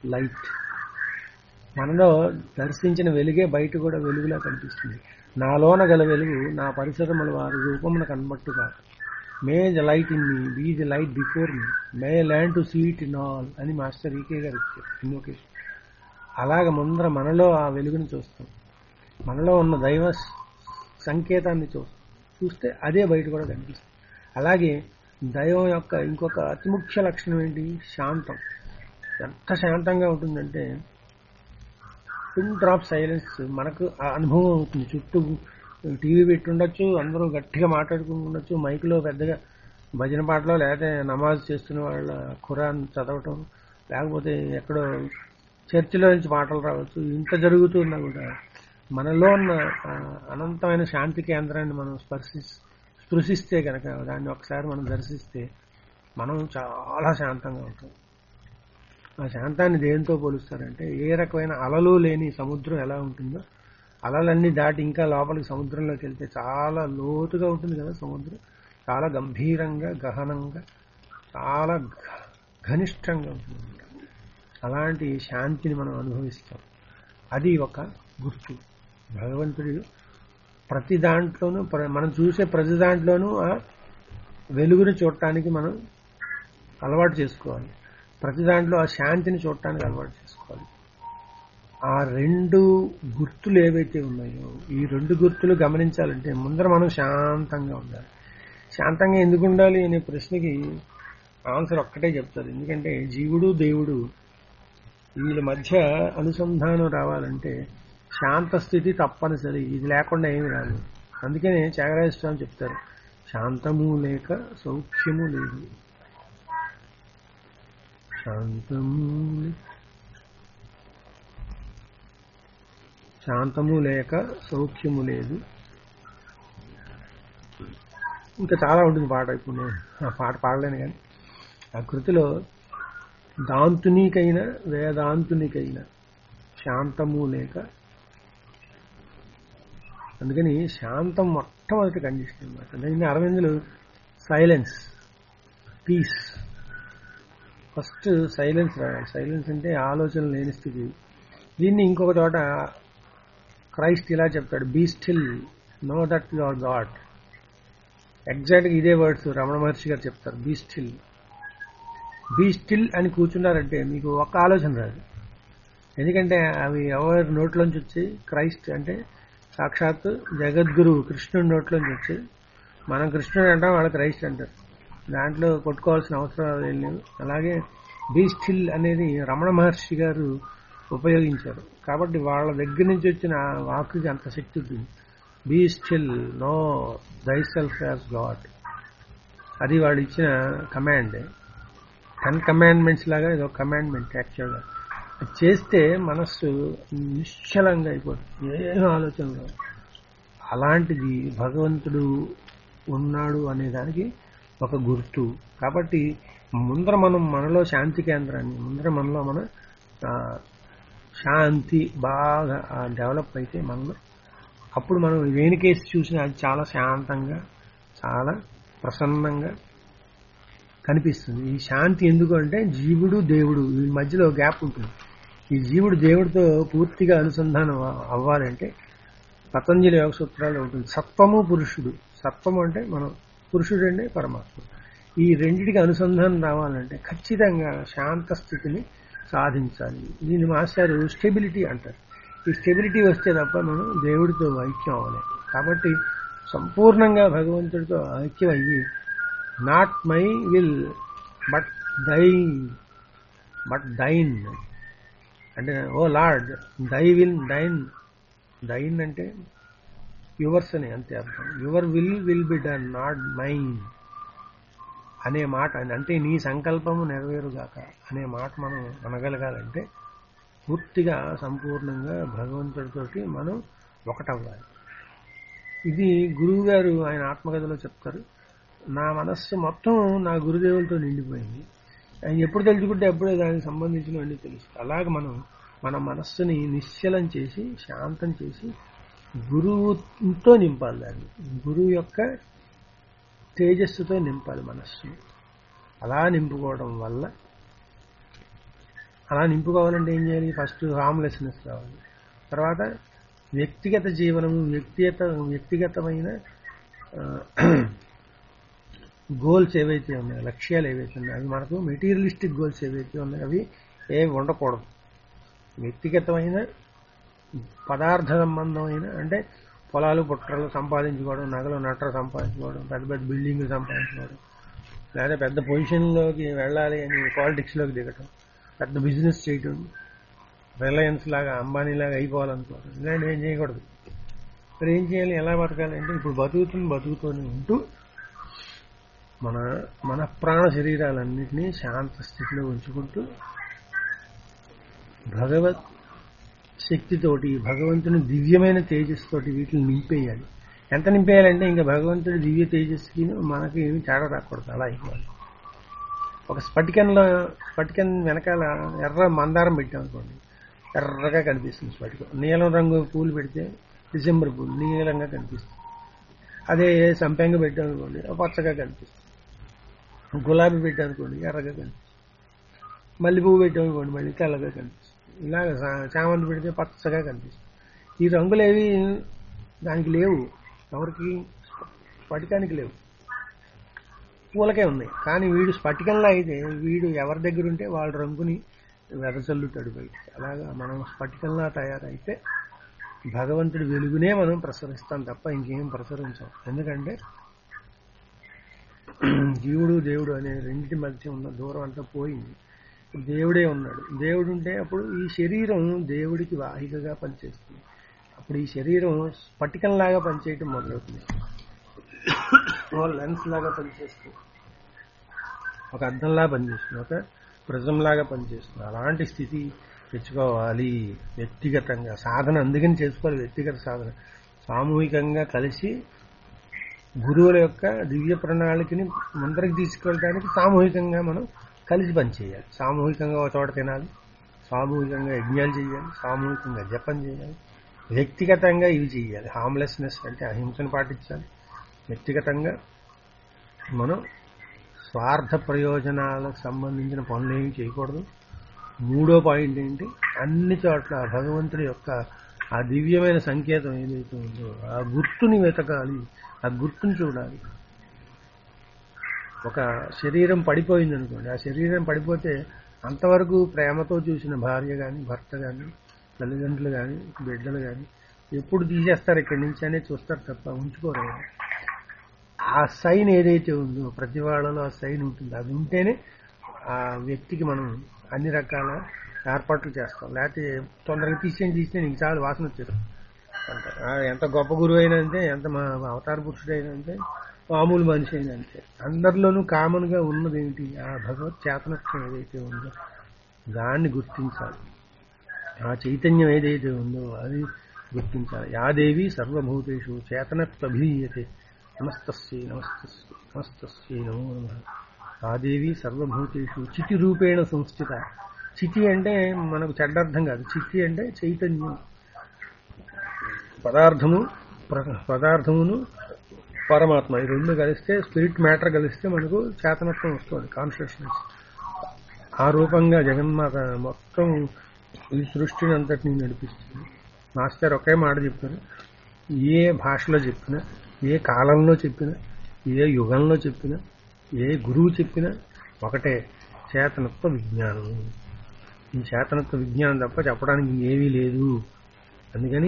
లైట్ మనలో దర్శించిన వెలుగే బయట కూడా వెలుగులా కనిపిస్తుంది నాలోన గల వెలుగు నా పరిసరముల వారి రూపమున కనబట్టుగా may the light in me be the light before me may learn to see it in all అని మాస్టర్ ఈకే గారు ఇచ్చారు ఇన్వొకేషన్ అలాగ ముందర మనలో ఆ వెలుగుని చూస్తాం మనలో ఉన్న దైవ సంకేతాన్ని చూ చూస్తే అదే బయట కూడా కనిపిస్తుంది అలాగే దైవం యొక్క ఇంకొక అతి ముఖ్య లక్షణం ఏంటి శాంతం ఎంత శాంతంగా ఉంటుందంటే పిన్ డ్రాప్ సైలెన్స్ మనకు ఆ అనుభవం అవుతుంది చుట్టూ టీవీ పెట్టి ఉండొచ్చు అందరూ గట్టిగా మాట్లాడుకుని ఉండొచ్చు మైకులో పెద్దగా భజన పాటలో లేకపోతే నమాజ్ చేస్తున్న వాళ్ళ ఖురాన్ చదవటం లేకపోతే ఎక్కడో చర్చిలో నుంచి పాటలు రావచ్చు ఇంత జరుగుతున్నా కూడా మనలో ఉన్న ఆ అనంతమైన శాంతి కేంద్రాన్ని మనం స్పర్శి స్పృశిస్తే కనుక దాన్ని ఒకసారి మనం దర్శిస్తే మనం చాలా శాంతంగా ఉంటాం ఆ శాంతాన్ని దేంతో పోలుస్తారంటే ఏ రకమైన అలలు లేని సముద్రం ఎలా ఉంటుందో అలలన్నీ దాటి ఇంకా లోపలికి సముద్రంలోకి వెళ్తే చాలా లోతుగా ఉంటుంది కదా సముద్రం చాలా గంభీరంగా గహనంగా చాలా ఘ- ఘనిష్టంగా ఉంటుంది అలాంటి శాంతిని మనం అనుభవిస్తాం అది ఒక గుర్తు భగవంతుడు ప్రతి దాంట్లోనూ ప్ర- మనం చూసే ప్రతి దాంట్లోనూ ఆ వెలుగుని చూడటానికి మనం అలవాటు చేసుకోవాలి ప్రతి దాంట్లో ఆ శాంతిని చూడటానికి అలవాటు చేసుకోవాలి ఆ రెండు గుర్తులు ఏవైతే ఉన్నాయో ఈ రెండు గుర్తులు గమనించాలంటే ముందర మనం శాంతంగా ఉండాలి శాంతంగా ఎందుకు ఉండాలి అనే ప్రశ్నకి ఆన్సర్ ఒక్కటే చెప్తారు ఎందుకంటే జీవుడు దేవుడు వీళ్ళ మధ్య అనుసంధానం రావాలంటే శాంత స్థితి తప్పనిసరి ఇది లేకుండా ఏమి రాదు అందుకనే త్యాగరాజ స్వామి చెప్తారు శాంతము లేక సౌఖ్యము లేదు శాంతము లే- శాంతము లేక సౌఖ్యము లేదు ఇంకా చాలా ఉంటుంది పాట ఇప్పుడు నేను ఆ పాట పాడలేను కానీ ఆ కృతిలో దాంతునికైన వేదాంతునికైన శాంతము లేక అందుకని శాంతం మొట్టమొదటి కండిషన్ అనమాట దీన్ని అరవిందులు సైలెన్స్ పీస్ ఫస్ట్ సైలెన్స్ రాయాలి సైలెన్స్ అంటే ఆలోచన లేని స్థితి దీన్ని ఇంకొక చోట క్రైస్ట్ ఇలా చెప్తాడు be still know that you are God ఎగ్జాక్ట్గా ఇదే వర్డ్స్ రమణ మహర్షి గారు చెప్తారు బీ స్టిల్ బీ స్టిల్ అని కూర్చున్నారంటే మీకు ఒక్క ఆలోచన రాదు ఎందుకంటే అవి ఎవరి నోట్లోంచి వచ్చి క్రైస్ట్ అంటే సాక్షాత్ జగద్గురు కృష్ణుడి నోట్లోంచి వచ్చి మనం కృష్ణుడు అంటాం వాళ్ళు క్రైస్ట్ అంటారు దాంట్లో కొట్టుకోవాల్సిన అవసరం ఏం లేదు అలాగే బీ స్టిల్ అనేది రమణ మహర్షి గారు ఉపయోగించారు కాబట్టి వాళ్ళ దగ్గర నుంచి వచ్చిన ఆ వాకుకి అంత శక్తి ఉంటుంది be still know thyself as God అది వాళ్ళు ఇచ్చిన కమాండ్ టెన్ కమాండ్మెంట్స్ లాగా ఇది ఒక కమాండ్మెంట్ యాక్చువల్గా అది చేస్తే మనస్సు నిశ్చలంగా అయిపోతుంది ఏం ఆలోచన రాదు అలాంటిది భగవంతుడు ఉన్నాడు అనే దానికి ఒక గుర్తు కాబట్టి ముందర మనం మనలో శాంతి కేంద్రాన్ని ముందర మనలో మన ఆ, శాంతి బాగా డెవలప్ అయితే మనలో అప్పుడు మనం వేణికేసి చూసినా అది చాలా శాంతంగా చాలా ప్రసన్నంగా కనిపిస్తుంది ఈ శాంతి ఎందుకు అంటే జీవుడు దేవుడు ఈ మధ్యలో గ్యాప్ ఉంటుంది ఈ జీవుడు దేవుడితో పూర్తిగా అనుసంధానం అవ- అవ్వాలంటే పతంజలి యోగ సూత్రాలు ఉంటుంది సత్వము పురుషుడు సత్వము అంటే మనం పురుషుడు అంటే పరమాత్మ ఈ రెండిటికి అనుసంధానం రావాలంటే ఖచ్చితంగా శాంత స్థితిని సాధించాలి దీన్ని మాస్టారు స్టెబిలిటీ అంటారు ఈ స్టెబిలిటీ వస్తే తప్ప మనం దేవుడితో ఐక్యం అవ్వలేం కాబట్టి సంపూర్ణంగా భగవంతుడితో ఐక్యం అయ్యి not my will but thy but thine అంటే O Lord thy will thine thine అంటే యువర్స్ అని అంతే అర్థం your will will be done not mine అనే మాట అంటే నీ సంకల్పము నెరవేరుగాక అనే మాట మనం అనగలగాలంటే పూర్తిగా సంపూర్ణంగా భగవంతుడితోటి మనం ఒకటవ్వాలి ఇది గురువు గారు ఆయన ఆత్మకథలో చెప్తారు నా మనస్సు మొత్తం నా గురుదేవులతో నిండిపోయింది ఆయన ఎప్పుడు తెలుసుకుంటే అప్పుడే దానికి సంబంధించినవన్నీ తెలుసు అలాగ మనం మన మనస్సుని నిశ్చలం చేసి శాంతం చేసి గురువుతో నింపాలి దాన్ని గురువు యొక్క తేజస్సుతో నింపాలి మనస్సుని అలా నింపుకోవడం వల్ల అలా నింపుకోవాలంటే ఏం చేయాలి ఫస్ట్ హార్మ్లెస్నెస్ రావాలి తర్వాత వ్యక్తిగత జీవనము వ్యక్తిగత వ్యక్తిగతమైన గోల్స్ ఏవైతే ఉన్నాయో లక్ష్యాలు ఏవైతే ఉన్నాయో అవి మనకు మెటీరియలిస్టిక్ గోల్స్ ఏవైతే ఉన్నాయో అవి ఏవి ఉండకూడదు వ్యక్తిగతమైన పదార్థ సంబంధమైన అంటే పొలాలు పుట్రలు సంపాదించుకోవడం నగలు నట్ర సంపాదించుకోవడం పెద్ద పెద్ద బిల్డింగ్లు సంపాదించుకోవడం లేదా పెద్ద పొజిషన్లోకి వెళ్ళాలి అని పాలిటిక్స్లోకి దిగటం పెద్ద బిజినెస్ చేయటం రిలయన్స్ లాగా అంబానీ లాగా అయిపోవాలనుకోవడం ఇలాంటివి ఏం చేయకూడదు మరి ఏం చేయాలి ఎలా బతకాలి అంటే ఇప్పుడు బతుకుతుంది బతుకుతూనే ఉంటూ మన మన ప్రాణ శరీరాలన్నింటినీ శాంత స్థితిలో ఉంచుకుంటూ భగవత్ శక్తితోటి భగవంతుని దివ్యమైన తేజస్సుతోటి వీటిని నింపేయాలి ఎంత నింపేయాలంటే ఇంకా భగవంతుడి దివ్య తేజస్సుకి మనకి ఏమి తేడా రాకూడదు అలా అయిపోవాలి ఒక స్ఫటికంలో స్ఫటికం వెనకాల ఎర్ర మందారం పెట్టాం అనుకోండి ఎర్రగా కనిపిస్తుంది స్ఫటికం నీలం రంగు పూలు పెడితే డిసెంబర్ పూలు నీలంగా కనిపిస్తుంది అదే సంపెంగ పెట్టాం అనుకోండి పచ్చగా కనిపిస్తుంది గులాబీ పెట్టాం అనుకోండి ఎర్రగా కనిపిస్తుంది మల్లె పువ్వు పెట్టాం అనుకోండి మళ్ళీ తెల్లగా కనిపిస్తుంది ఇలాగ సా- చామంతి పెడితే పచ్చగా కనిపిస్తుంది ఈ రంగులేవి దానికి లేవు ఎవరికి స్ఫటికానికి లేవు పూలకే ఉన్నాయి కానీ వీడు స్ఫటికంలో అయితే వీడు ఎవరి దగ్గర ఉంటే వాళ్ళ రంగుని వెదజల్లుతాడు బయటికి అలాగా మనం స్ఫటికంలా తయారైతే భగవంతుడి వెలుగునే మనం ప్రసరిస్తాం తప్ప ఇంకేం ప్రసరించాం ఎందుకంటే జీవుడు దేవుడు అనే రెండింటి మధ్య ఉన్న దూరం అంతా పోయింది ఇప్పుడు దేవుడే ఉన్నాడు దేవుడు ఉంటే అప్పుడు ఈ శరీరం దేవుడికి వాహికగా పనిచేస్తుంది అప్పుడు ఈ శరీరం స్ఫటికంలాగా పనిచేయటం మొదలవుతుంది ఓ లెన్స్ లాగా పనిచేస్తుంది ఒక అద్దంలా పనిచేస్తుంది ఒక ప్రిజం లాగా పనిచేస్తుంది అలాంటి స్థితి తెచ్చుకోవాలి వ్యక్తిగతంగా సాధన అందుకని చేసుకోవాలి వ్యక్తిగత సాధన సామూహికంగా కలిసి గురువుల యొక్క దివ్య ప్రణాళికని ముందరికి తీసుకెళ్ళడానికి సామూహికంగా మనం కలిసి పనిచేయాలి సామూహికంగా ఒక చోట తినాలి సామూహికంగా యజ్ఞాలు చేయాలి సామూహికంగా జపం చేయాలి వ్యక్తిగతంగా ఇవి చేయాలి హార్మ్లెస్నెస్ అంటే అహింసను పాటించాలి వ్యక్తిగతంగా మనం స్వార్థ ప్రయోజనాలకు సంబంధించిన పనులు ఏమి చేయకూడదు మూడో పాయింట్ ఏంటి అన్ని చోట్ల భగవంతుడి యొక్క ఆ దివ్యమైన సంకేతం ఏదైతే ఉందో ఆ గుర్తుని వెతకాలి ఆ గుర్తుని చూడాలి ఒక శరీరం పడిపోయింది అనుకోండి ఆ శరీరం పడిపోతే అంతవరకు ప్రేమతో చూసిన భార్య కానీ భర్త కానీ తల్లిదండ్రులు కానీ బిడ్డలు కానీ ఎప్పుడు తీసేస్తారు ఇక్కడి నుంచి అనేది చూస్తారు తప్ప ఉంచుకోరు ఎవరు. ఆ సైన్ ఏదైతే ఉందో ప్రతి వాళ్ళలో ఆ సైన్ ఉంటుంది అది ఉంటేనే ఆ వ్యక్తికి మనం అన్ని రకాల ఏర్పాట్లు చేస్తాం లేకపోతే తొందరగా తీసేయండి తీస్తే నీకు చాలు వాసన వచ్చేస్తుంది అంటారు. ఆ, ఎంత గొప్ప గురువు అయినా అంతే ఎంత మా అవతార పురుషుడైనా అంతే మామూలు మనిషి అయినా అంతే అందరిలోనూ కామన్ గా ఉన్నది ఏంటి ఆ భగవత్ చేతనత్వం ఏదైతే ఉందో దాన్ని గుర్తించాలి ఆ చైతన్యం ఏదైతే ఉందో అది గుర్తించాలి యాదేవి సర్వభూతేషు చేతనత్వభీయతే నమస్తస్యై నమస్తస్యై నమస్తస్యై నమో నమ ఆదేవి సర్వభూతేషు చితి రూపేణ సంస్థిత చితి అంటే మనకు చెడ్డర్థం కాదు చితి అంటే చైతన్యం పదార్థము ప్ర- పదార్థమును పరమాత్మ ఈ రెండు కలిస్తే స్పిరిట్ మ్యాటర్ కలిస్తే మనకు చేతనత్వం వస్తుంది కాన్షియస్నెస్ ఆ రూపంగా జగన్మాత మొత్తం ఈ సృష్టిని అంతటినీ నడిపిస్తుంది మాస్టర్ ఒకే మాట చెప్పారు ఏ భాషలో చెప్పినా ఏ కాలంలో చెప్పినా ఏ యుగంలో చెప్పినా ఏ గురువు చెప్పినా ఒకటే చేతనత్వ విజ్ఞానం ఈ చేతనత్వ విజ్ఞానం తప్ప చెప్పడానికి ఏమీ లేదు అందుకని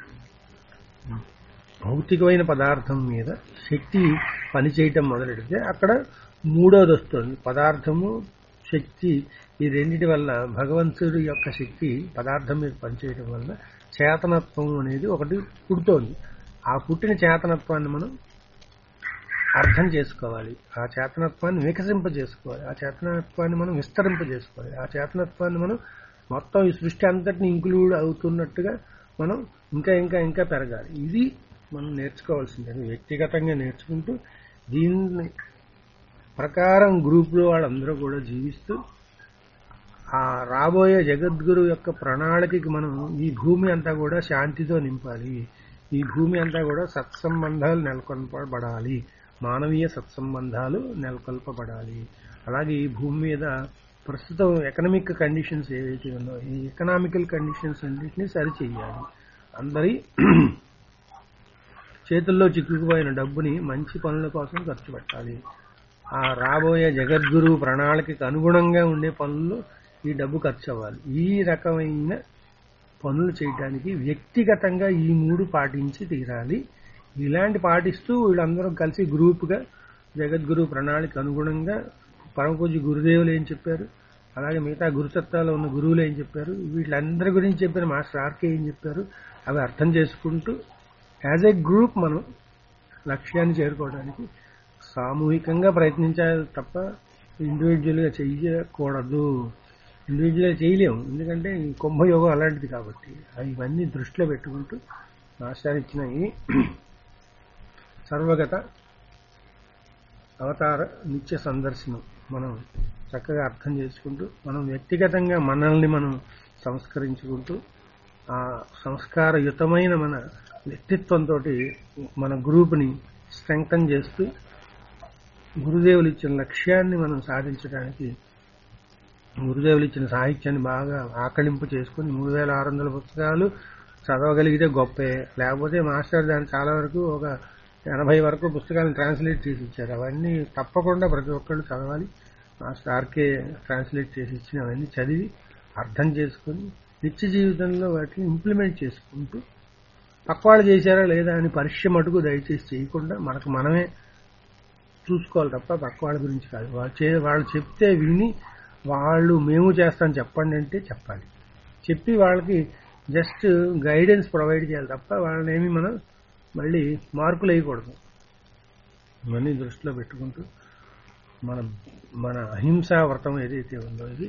భౌతికమైన పదార్థం మీద శక్తి పనిచేయటం మొదలెడితే అక్కడ మూడోది వస్తుంది పదార్థము శక్తి ఈ రెండిటి వల్ల భగవంతుడి యొక్క శక్తి పదార్థం మీద పనిచేయటం వల్ల చేతనత్వం అనేది ఒకటి పుడుతోంది ఆ పుట్టిన చేతనత్వాన్ని మనం అర్థం చేసుకోవాలి ఆ చేతనత్వాన్ని వికసింపజేసుకోవాలి ఆ చేతనత్వాన్ని మనం విస్తరింపజేసుకోవాలి ఆ చేతనత్వాన్ని మనం మొత్తం ఈ సృష్టి అంతటిని ఇంక్లూడ్ అవుతున్నట్టుగా మనం ఇంకా ఇంకా ఇంకా పెరగాలి ఇది మనం నేర్చుకోవాల్సిందే వ్యక్తిగతంగా నేర్చుకుంటూ దీన్ని ప్రకారం గ్రూప్లో వాళ్ళందరూ కూడా జీవిస్తూ ఆ రాబోయే జగద్గురు యొక్క ప్రణాళికకి మనం ఈ భూమి అంతా కూడా శాంతితో నింపాలి ఈ భూమి అంతా కూడా సత్సంబంధాలు నెలకొల్పబడాలి మానవీయ సత్సంబంధాలు నెలకొల్పబడాలి అలాగే ఈ భూమి మీద ప్రస్తుతం ఎకనామిక్ కండిషన్స్ ఏవైతే ఉన్నో ఈ ఎకనామికల్ కండిషన్స్ అన్నింటినీ సరి చేయాలి అందరి చేతుల్లో చిక్కుకుపోయిన డబ్బుని మంచి పనుల కోసం ఖర్చు పెట్టాలి ఆ రాబోయే జగద్గురు ప్రణాళికకు అనుగుణంగా ఉండే పనులు ఈ డబ్బు ఖర్చు అవ్వాలి ఈ రకమైన పనులు చేయడానికి వ్యక్తిగతంగా ఈ మూడు పాటించి తీరాలి ఇలాంటి పాటిస్తూ వీళ్ళందరూ కలిసి గ్రూప్గా జగద్గురు ప్రణాళిక అనుగుణంగా పరమపూజ గురుదేవులు ఏం చెప్పారు అలాగే మిగతా గురుతత్వాలు ఉన్న గురువులు ఏం చెప్పారు వీళ్ళందరి గురించి చెప్పిన మాస్టర్ ఆర్కే ఏం చెప్పారు అవి అర్థం చేసుకుంటూ యాజ్ ఏ గ్రూప్ మనం లక్ష్యాన్ని చేరుకోవడానికి సామూహికంగా ప్రయత్నించాలి తప్ప ఇండివిజువల్గా చెయ్యకూడదు ఇండివిజువల్గా చేయలేము ఎందుకంటే ఈ కుంభయోగం అలాంటిది కాబట్టి అవి ఇవన్నీ దృష్టిలో పెట్టుకుంటూ మాస్టర్ ఇచ్చిన ఈ సర్వగత అవతార నిత్య సందర్శనం మనం చక్కగా అర్థం చేసుకుంటూ మనం వ్యక్తిగతంగా మనల్ని మనం సంస్కరించుకుంటూ ఆ సంస్కారయుతమైన మన వ్యక్తిత్వంతో మన గ్రూప్ని స్ట్రెంగ్తన్ చేస్తూ గురుదేవులు ఇచ్చిన లక్ష్యాన్ని మనం సాధించడానికి గురుదేవులు ఇచ్చిన సాహిత్యాన్ని బాగా ఆకలింపు చేసుకుని మూడు వేల ఆరు వందల పుస్తకాలు చదవగలిగితే గొప్పే లేకపోతే మాస్టర్ దాన్ని చాలా వరకు ఒక ఎనభై వరకు పుస్తకాలను ట్రాన్స్లేట్ చేసి ఇచ్చారు అవన్నీ తప్పకుండా ప్రతి ఒక్కళ్ళు చదవాలి మాస్టర్ ఆర్కే ట్రాన్స్లేట్ చేసి ఇచ్చిన అవన్నీ చదివి అర్థం చేసుకుని నిత్య జీవితంలో వాటిని ఇంప్లిమెంట్ చేసుకుంటూ పక్కవాళ్ళు చేశారా లేదా అని పరీక్ష మటుకు దయచేసి చేయకుండా మనకు మనమే చూసుకోవాలి తప్ప పక్క వాళ్ళ గురించి కాదు వాళ్ళు చే వాళ్ళు చెప్తే విని వాళ్ళు మేము చేస్తాం చెప్పండి అంటే చెప్పాలి చెప్పి వాళ్ళకి జస్ట్ గైడెన్స్ ప్రొవైడ్ చేయాలి తప్ప వాళ్ళని ఏమి మనం మళ్ళీ మార్కులు వేయకూడదు ఇవన్నీ దృష్టిలో పెట్టుకుంటూ మన మన అహింసా వ్రతం ఏదైతే ఉందో ఇది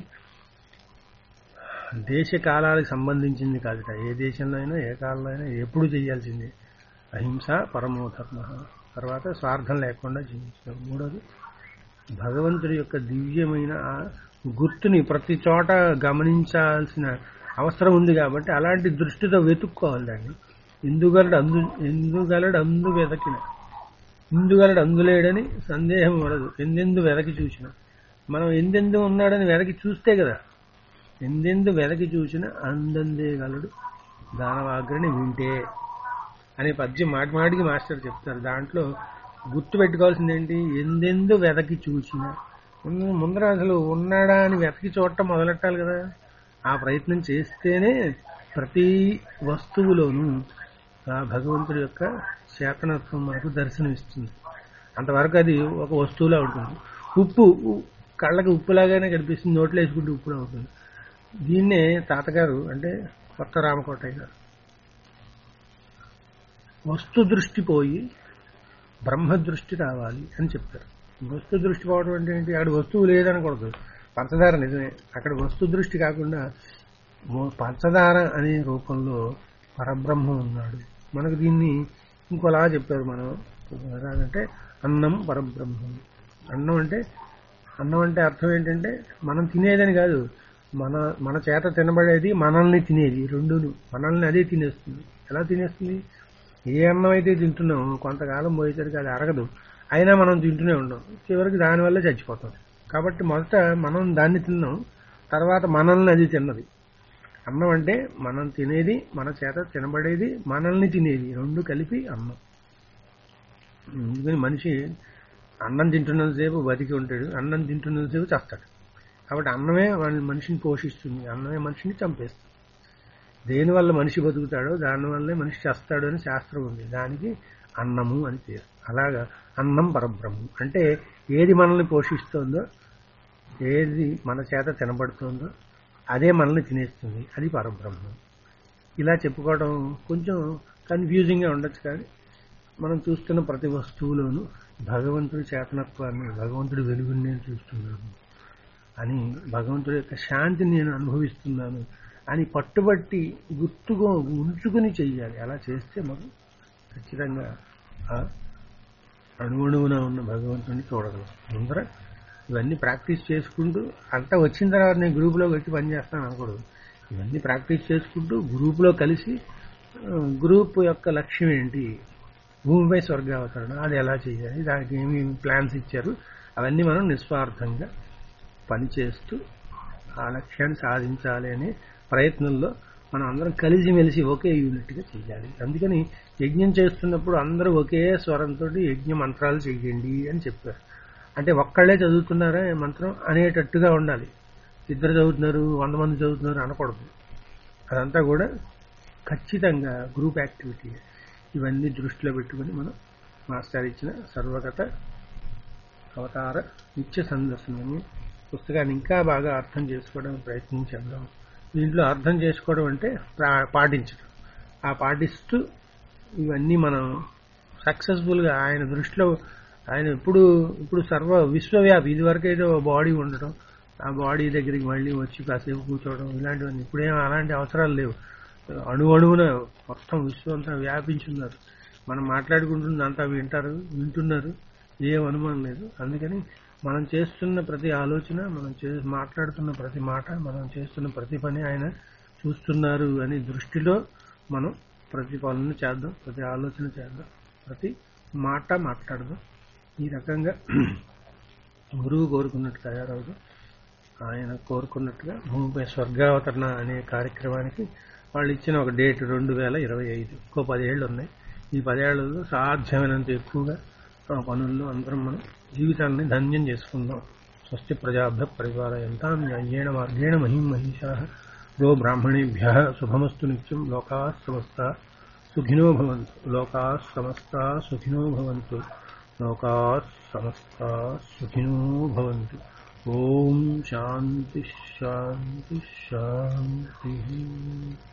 దేశ కాలాలకు సంబంధించింది కాదుట ఏ దేశంలో అయినా ఏ కాలంలో అయినా ఎప్పుడు చేయాల్సిందే అహింస పరమో ధర్మ తర్వాత స్వార్థం లేకుండా జీవించడం మూడోది భగవంతుడి యొక్క దివ్యమైన ఆ గుర్తుని ప్రతి చోట గమనించాల్సిన అవసరం ఉంది కాబట్టి అలాంటి దృష్టితో వెతుక్కోవాలి దాన్ని ఎందుగలడు అందు ఎందుగలడు అందు వెదకిన ఇందుగలడు అందులేడని సందేహం పడదు ఎందెందు వెదకి చూసిన మనం ఎందెందు ఉన్నాడని వెదకి చూస్తే కదా ఎందెందు వెదకి చూసిన అందందే గలడు దానవాగ్రని వింటే అనే పద్యం మాటి మాటికి మాస్టర్ చెప్తారు దాంట్లో గుర్తు పెట్టుకోవాల్సింది ఏంటి ఎందెందు వెదకి చూసిన ముందు- ముందర అసలు ఉన్నాడా అని వెతకి చూడటం మొదలెట్టాలి కదా ఆ ప్రయత్నం చేస్తేనే ప్రతి వస్తువులోనూ ఆ భగవంతుడి యొక్క చేతనత్వం మనకు దర్శనమిస్తుంది అంతవరకు అది ఒక వస్తువులా ఉంటుంది ఉప్పు ఉ- కళ్ళకి ఉప్పులాగానే కనిపిస్తుంది నోట్లో వేసుకుంటే ఉప్పులా ఉంటుంది దీన్నే తాతగారు అంటే కొత్త రామకోటయ్య గారు వస్తు దృష్టి పోయి బ్రహ్మ దృష్టి రావాలి అని చెప్పారు వస్తు దృష్టి పోవడం అంటే ఏంటి అక్కడ వస్తువు లేదనకూడదు పంచదార నిజమే అక్కడ వస్తు దృష్టి కాకుండా ఓ- పంచదార అనే రూపంలో పరబ్రహ్మం ఉన్నాడు మనకు దీన్ని ఇంకోలా చెప్పారు మనం ఎలాగంటే అన్నం పరబ్రహ్మం అన్నం అంటే అన్నం అంటే అర్థం ఏంటంటే మనం తినేదని కాదు మన మన చేత తినబడేది మనల్ని తినేది రెండును మనల్ని అదే తినేస్తుంది ఎలా తినేస్తుంది ఏ అన్నం అయితే తింటున్నామో కొంతకాలం పోయేసరికి అది అరగదు అయినా మనం తింటూనే ఉన్నాం చివరికి దానివల్ల చచ్చిపోతాం కాబట్టి మొదట మనం దాన్ని తిన్నాం తర్వాత మనల్ని అది తిన్నది అన్నం అంటే మనం తినేది మన చేత తినబడేది మనల్ని తినేది రెండు కలిపి అన్నం అందుకని మనిషి అన్నం తింటున్నంతసేపు బతికి ఉంటాడు అన్నం తింటున్నంతసేపు చస్తాడు కాబట్టి అన్నమే వాడిని మనిషిని పోషిస్తుంది అన్నమే మనిషిని చంపేస్తుంది దేనివల్ల మనిషి బతుకుతాడో దానివల్లే మనిషి చేస్తాడు అని శాస్త్రం ఉంది దానికి అన్నము అని పేరు అలాగా అన్నం పరబ్రహ్మం అంటే ఏది మనల్ని పోషిస్తుందో ఏది మన చేత తినబడుతుందో అదే మనల్ని తినేస్తుంది అది పరబ్రహ్మం ఇలా చెప్పుకోవడం కొంచెం కన్ఫ్యూజింగ్గా ఉండొచ్చు కానీ మనం చూస్తున్న ప్రతి వస్తువులోనూ భగవంతుడి చేతనత్వాన్ని భగవంతుడి వెలుగుని నేను చూస్తున్నాను అని భగవంతుడి యొక్క శాంతిని నేను అనుభవిస్తున్నాను అని పట్టుబట్టి గుర్తుగా ఉంచుకుని చెయ్యాలి అలా చేస్తే మనం ఖచ్చితంగా ఆ అణువణువున ఉన్న భగవంతుడిని చూడగలం ముందర ఇవన్నీ ప్రాక్టీస్ చేసుకుంటూ అంతా వచ్చిన తర్వాత నేను గ్రూపులో వచ్చి పని చేస్తాను అనకూడదు ఇవన్నీ ప్రాక్టీస్ చేసుకుంటూ గ్రూపులో కలిసి ఆ, గ్రూప్ యొక్క లక్ష్యం ఏంటి భూమిపై స్వర్గావతరణ అది ఎలా చేయాలి దానికి ఏమి ప్లాన్స్ ఇచ్చారు అవన్నీ మనం నిస్వార్థంగా పనిచేస్తూ ఆ లక్ష్యాన్ని సాధించాలి అనే ప్రయత్నంలో మనం అందరం కలిసిమెలిసి ఒకే యూనిట్గా చేయాలి అందుకని యజ్ఞం చేస్తున్నప్పుడు అందరూ ఒకే స్వరంతో యజ్ఞ మంత్రాలు చేయండి అని చెప్పారు అంటే ఒక్కళ్ళే చదువుతున్నారా ఈ మంత్రం అనేటట్టుగా ఉండాలి ఇద్దరు చదువుతున్నారు వంద మంది చదువుతున్నారు అనకూడదు అదంతా కూడా ఖచ్చితంగా గ్రూప్ యాక్టివిటీ ఇవన్నీ దృష్టిలో పెట్టుకుని మనం మాస్టర్ ఇచ్చిన సర్వగత అవతార నిత్య సందర్శనము పుస్తకాన్ని ఇంకా బాగా అర్థం చేసుకోవడానికి ప్రయత్నించేద్దాం దీంట్లో అర్థం చేసుకోవడం అంటే ప్రా- పాటించడం ఆ పాటిస్తూ ఇవన్నీ మనం సక్సెస్ఫుల్గా ఆయన దృష్టిలో ఆయన ఇప్పుడు ఇప్పుడు సర్వ విశ్వవ్యాపి ఇదివరకు అయితే బాడీ ఉండడం ఆ బాడీ దగ్గరికి మళ్ళీ వచ్చి కాసేపు కూర్చోవడం ఇలాంటివన్నీ ఇప్పుడేం అలాంటి అవసరాలు లేవు అణు అణువున మొత్తం విశ్వం అంతా వ్యాపించున్నారు మనం మాట్లాడుకుంటుంది అంతా వింటారు వింటున్నారు ఏం అనుమానం లేదు అందుకని మనం చేస్తున్న ప్రతి ఆలోచన మనం చే మాట్లాడుతున్న ప్రతి మాట మనం చేస్తున్న ప్రతి పని ఆయన చూస్తున్నారు అనే దృష్టిలో మనం ప్రతి పనులను చేద్దాం ప్రతి ఆలోచన చేద్దాం ప్రతి మాట మాట్లాడదాం ఈ రకంగా గురువు కోరుకున్నట్టు తయారవుదాం ఆయన కోరుకున్నట్టుగా భూమిపై స్వర్గావతరణ అనే కార్యక్రమానికి వాళ్ళు ఇచ్చిన ఒక డేట్ రెండు వేల ఇరవై ఐదు ఇంకో పదేళ్ళు ఉన్నాయి ఈ పదేళ్లలో సాధ్యమైనంత ఎక్కువగా ఆ పనుల్లో అందరం మనం జీవితాన్ని ధన్యం చేసుకుందాం స్వస్తి ప్రజాభ్య పరిపాలయంతాం న్యాయేణ మార్గేణ మహిం మహిషా గో బ్రాహ్మణేభ్య శుభమస్తు నిత్యం లోకా సమస్త సుఖినో భవంతు లోకా సమస్త సుఖినో భవంతు లోకా సమస్త సుఖినో భవంతు ఓం శాంతి శాంతి శాంతి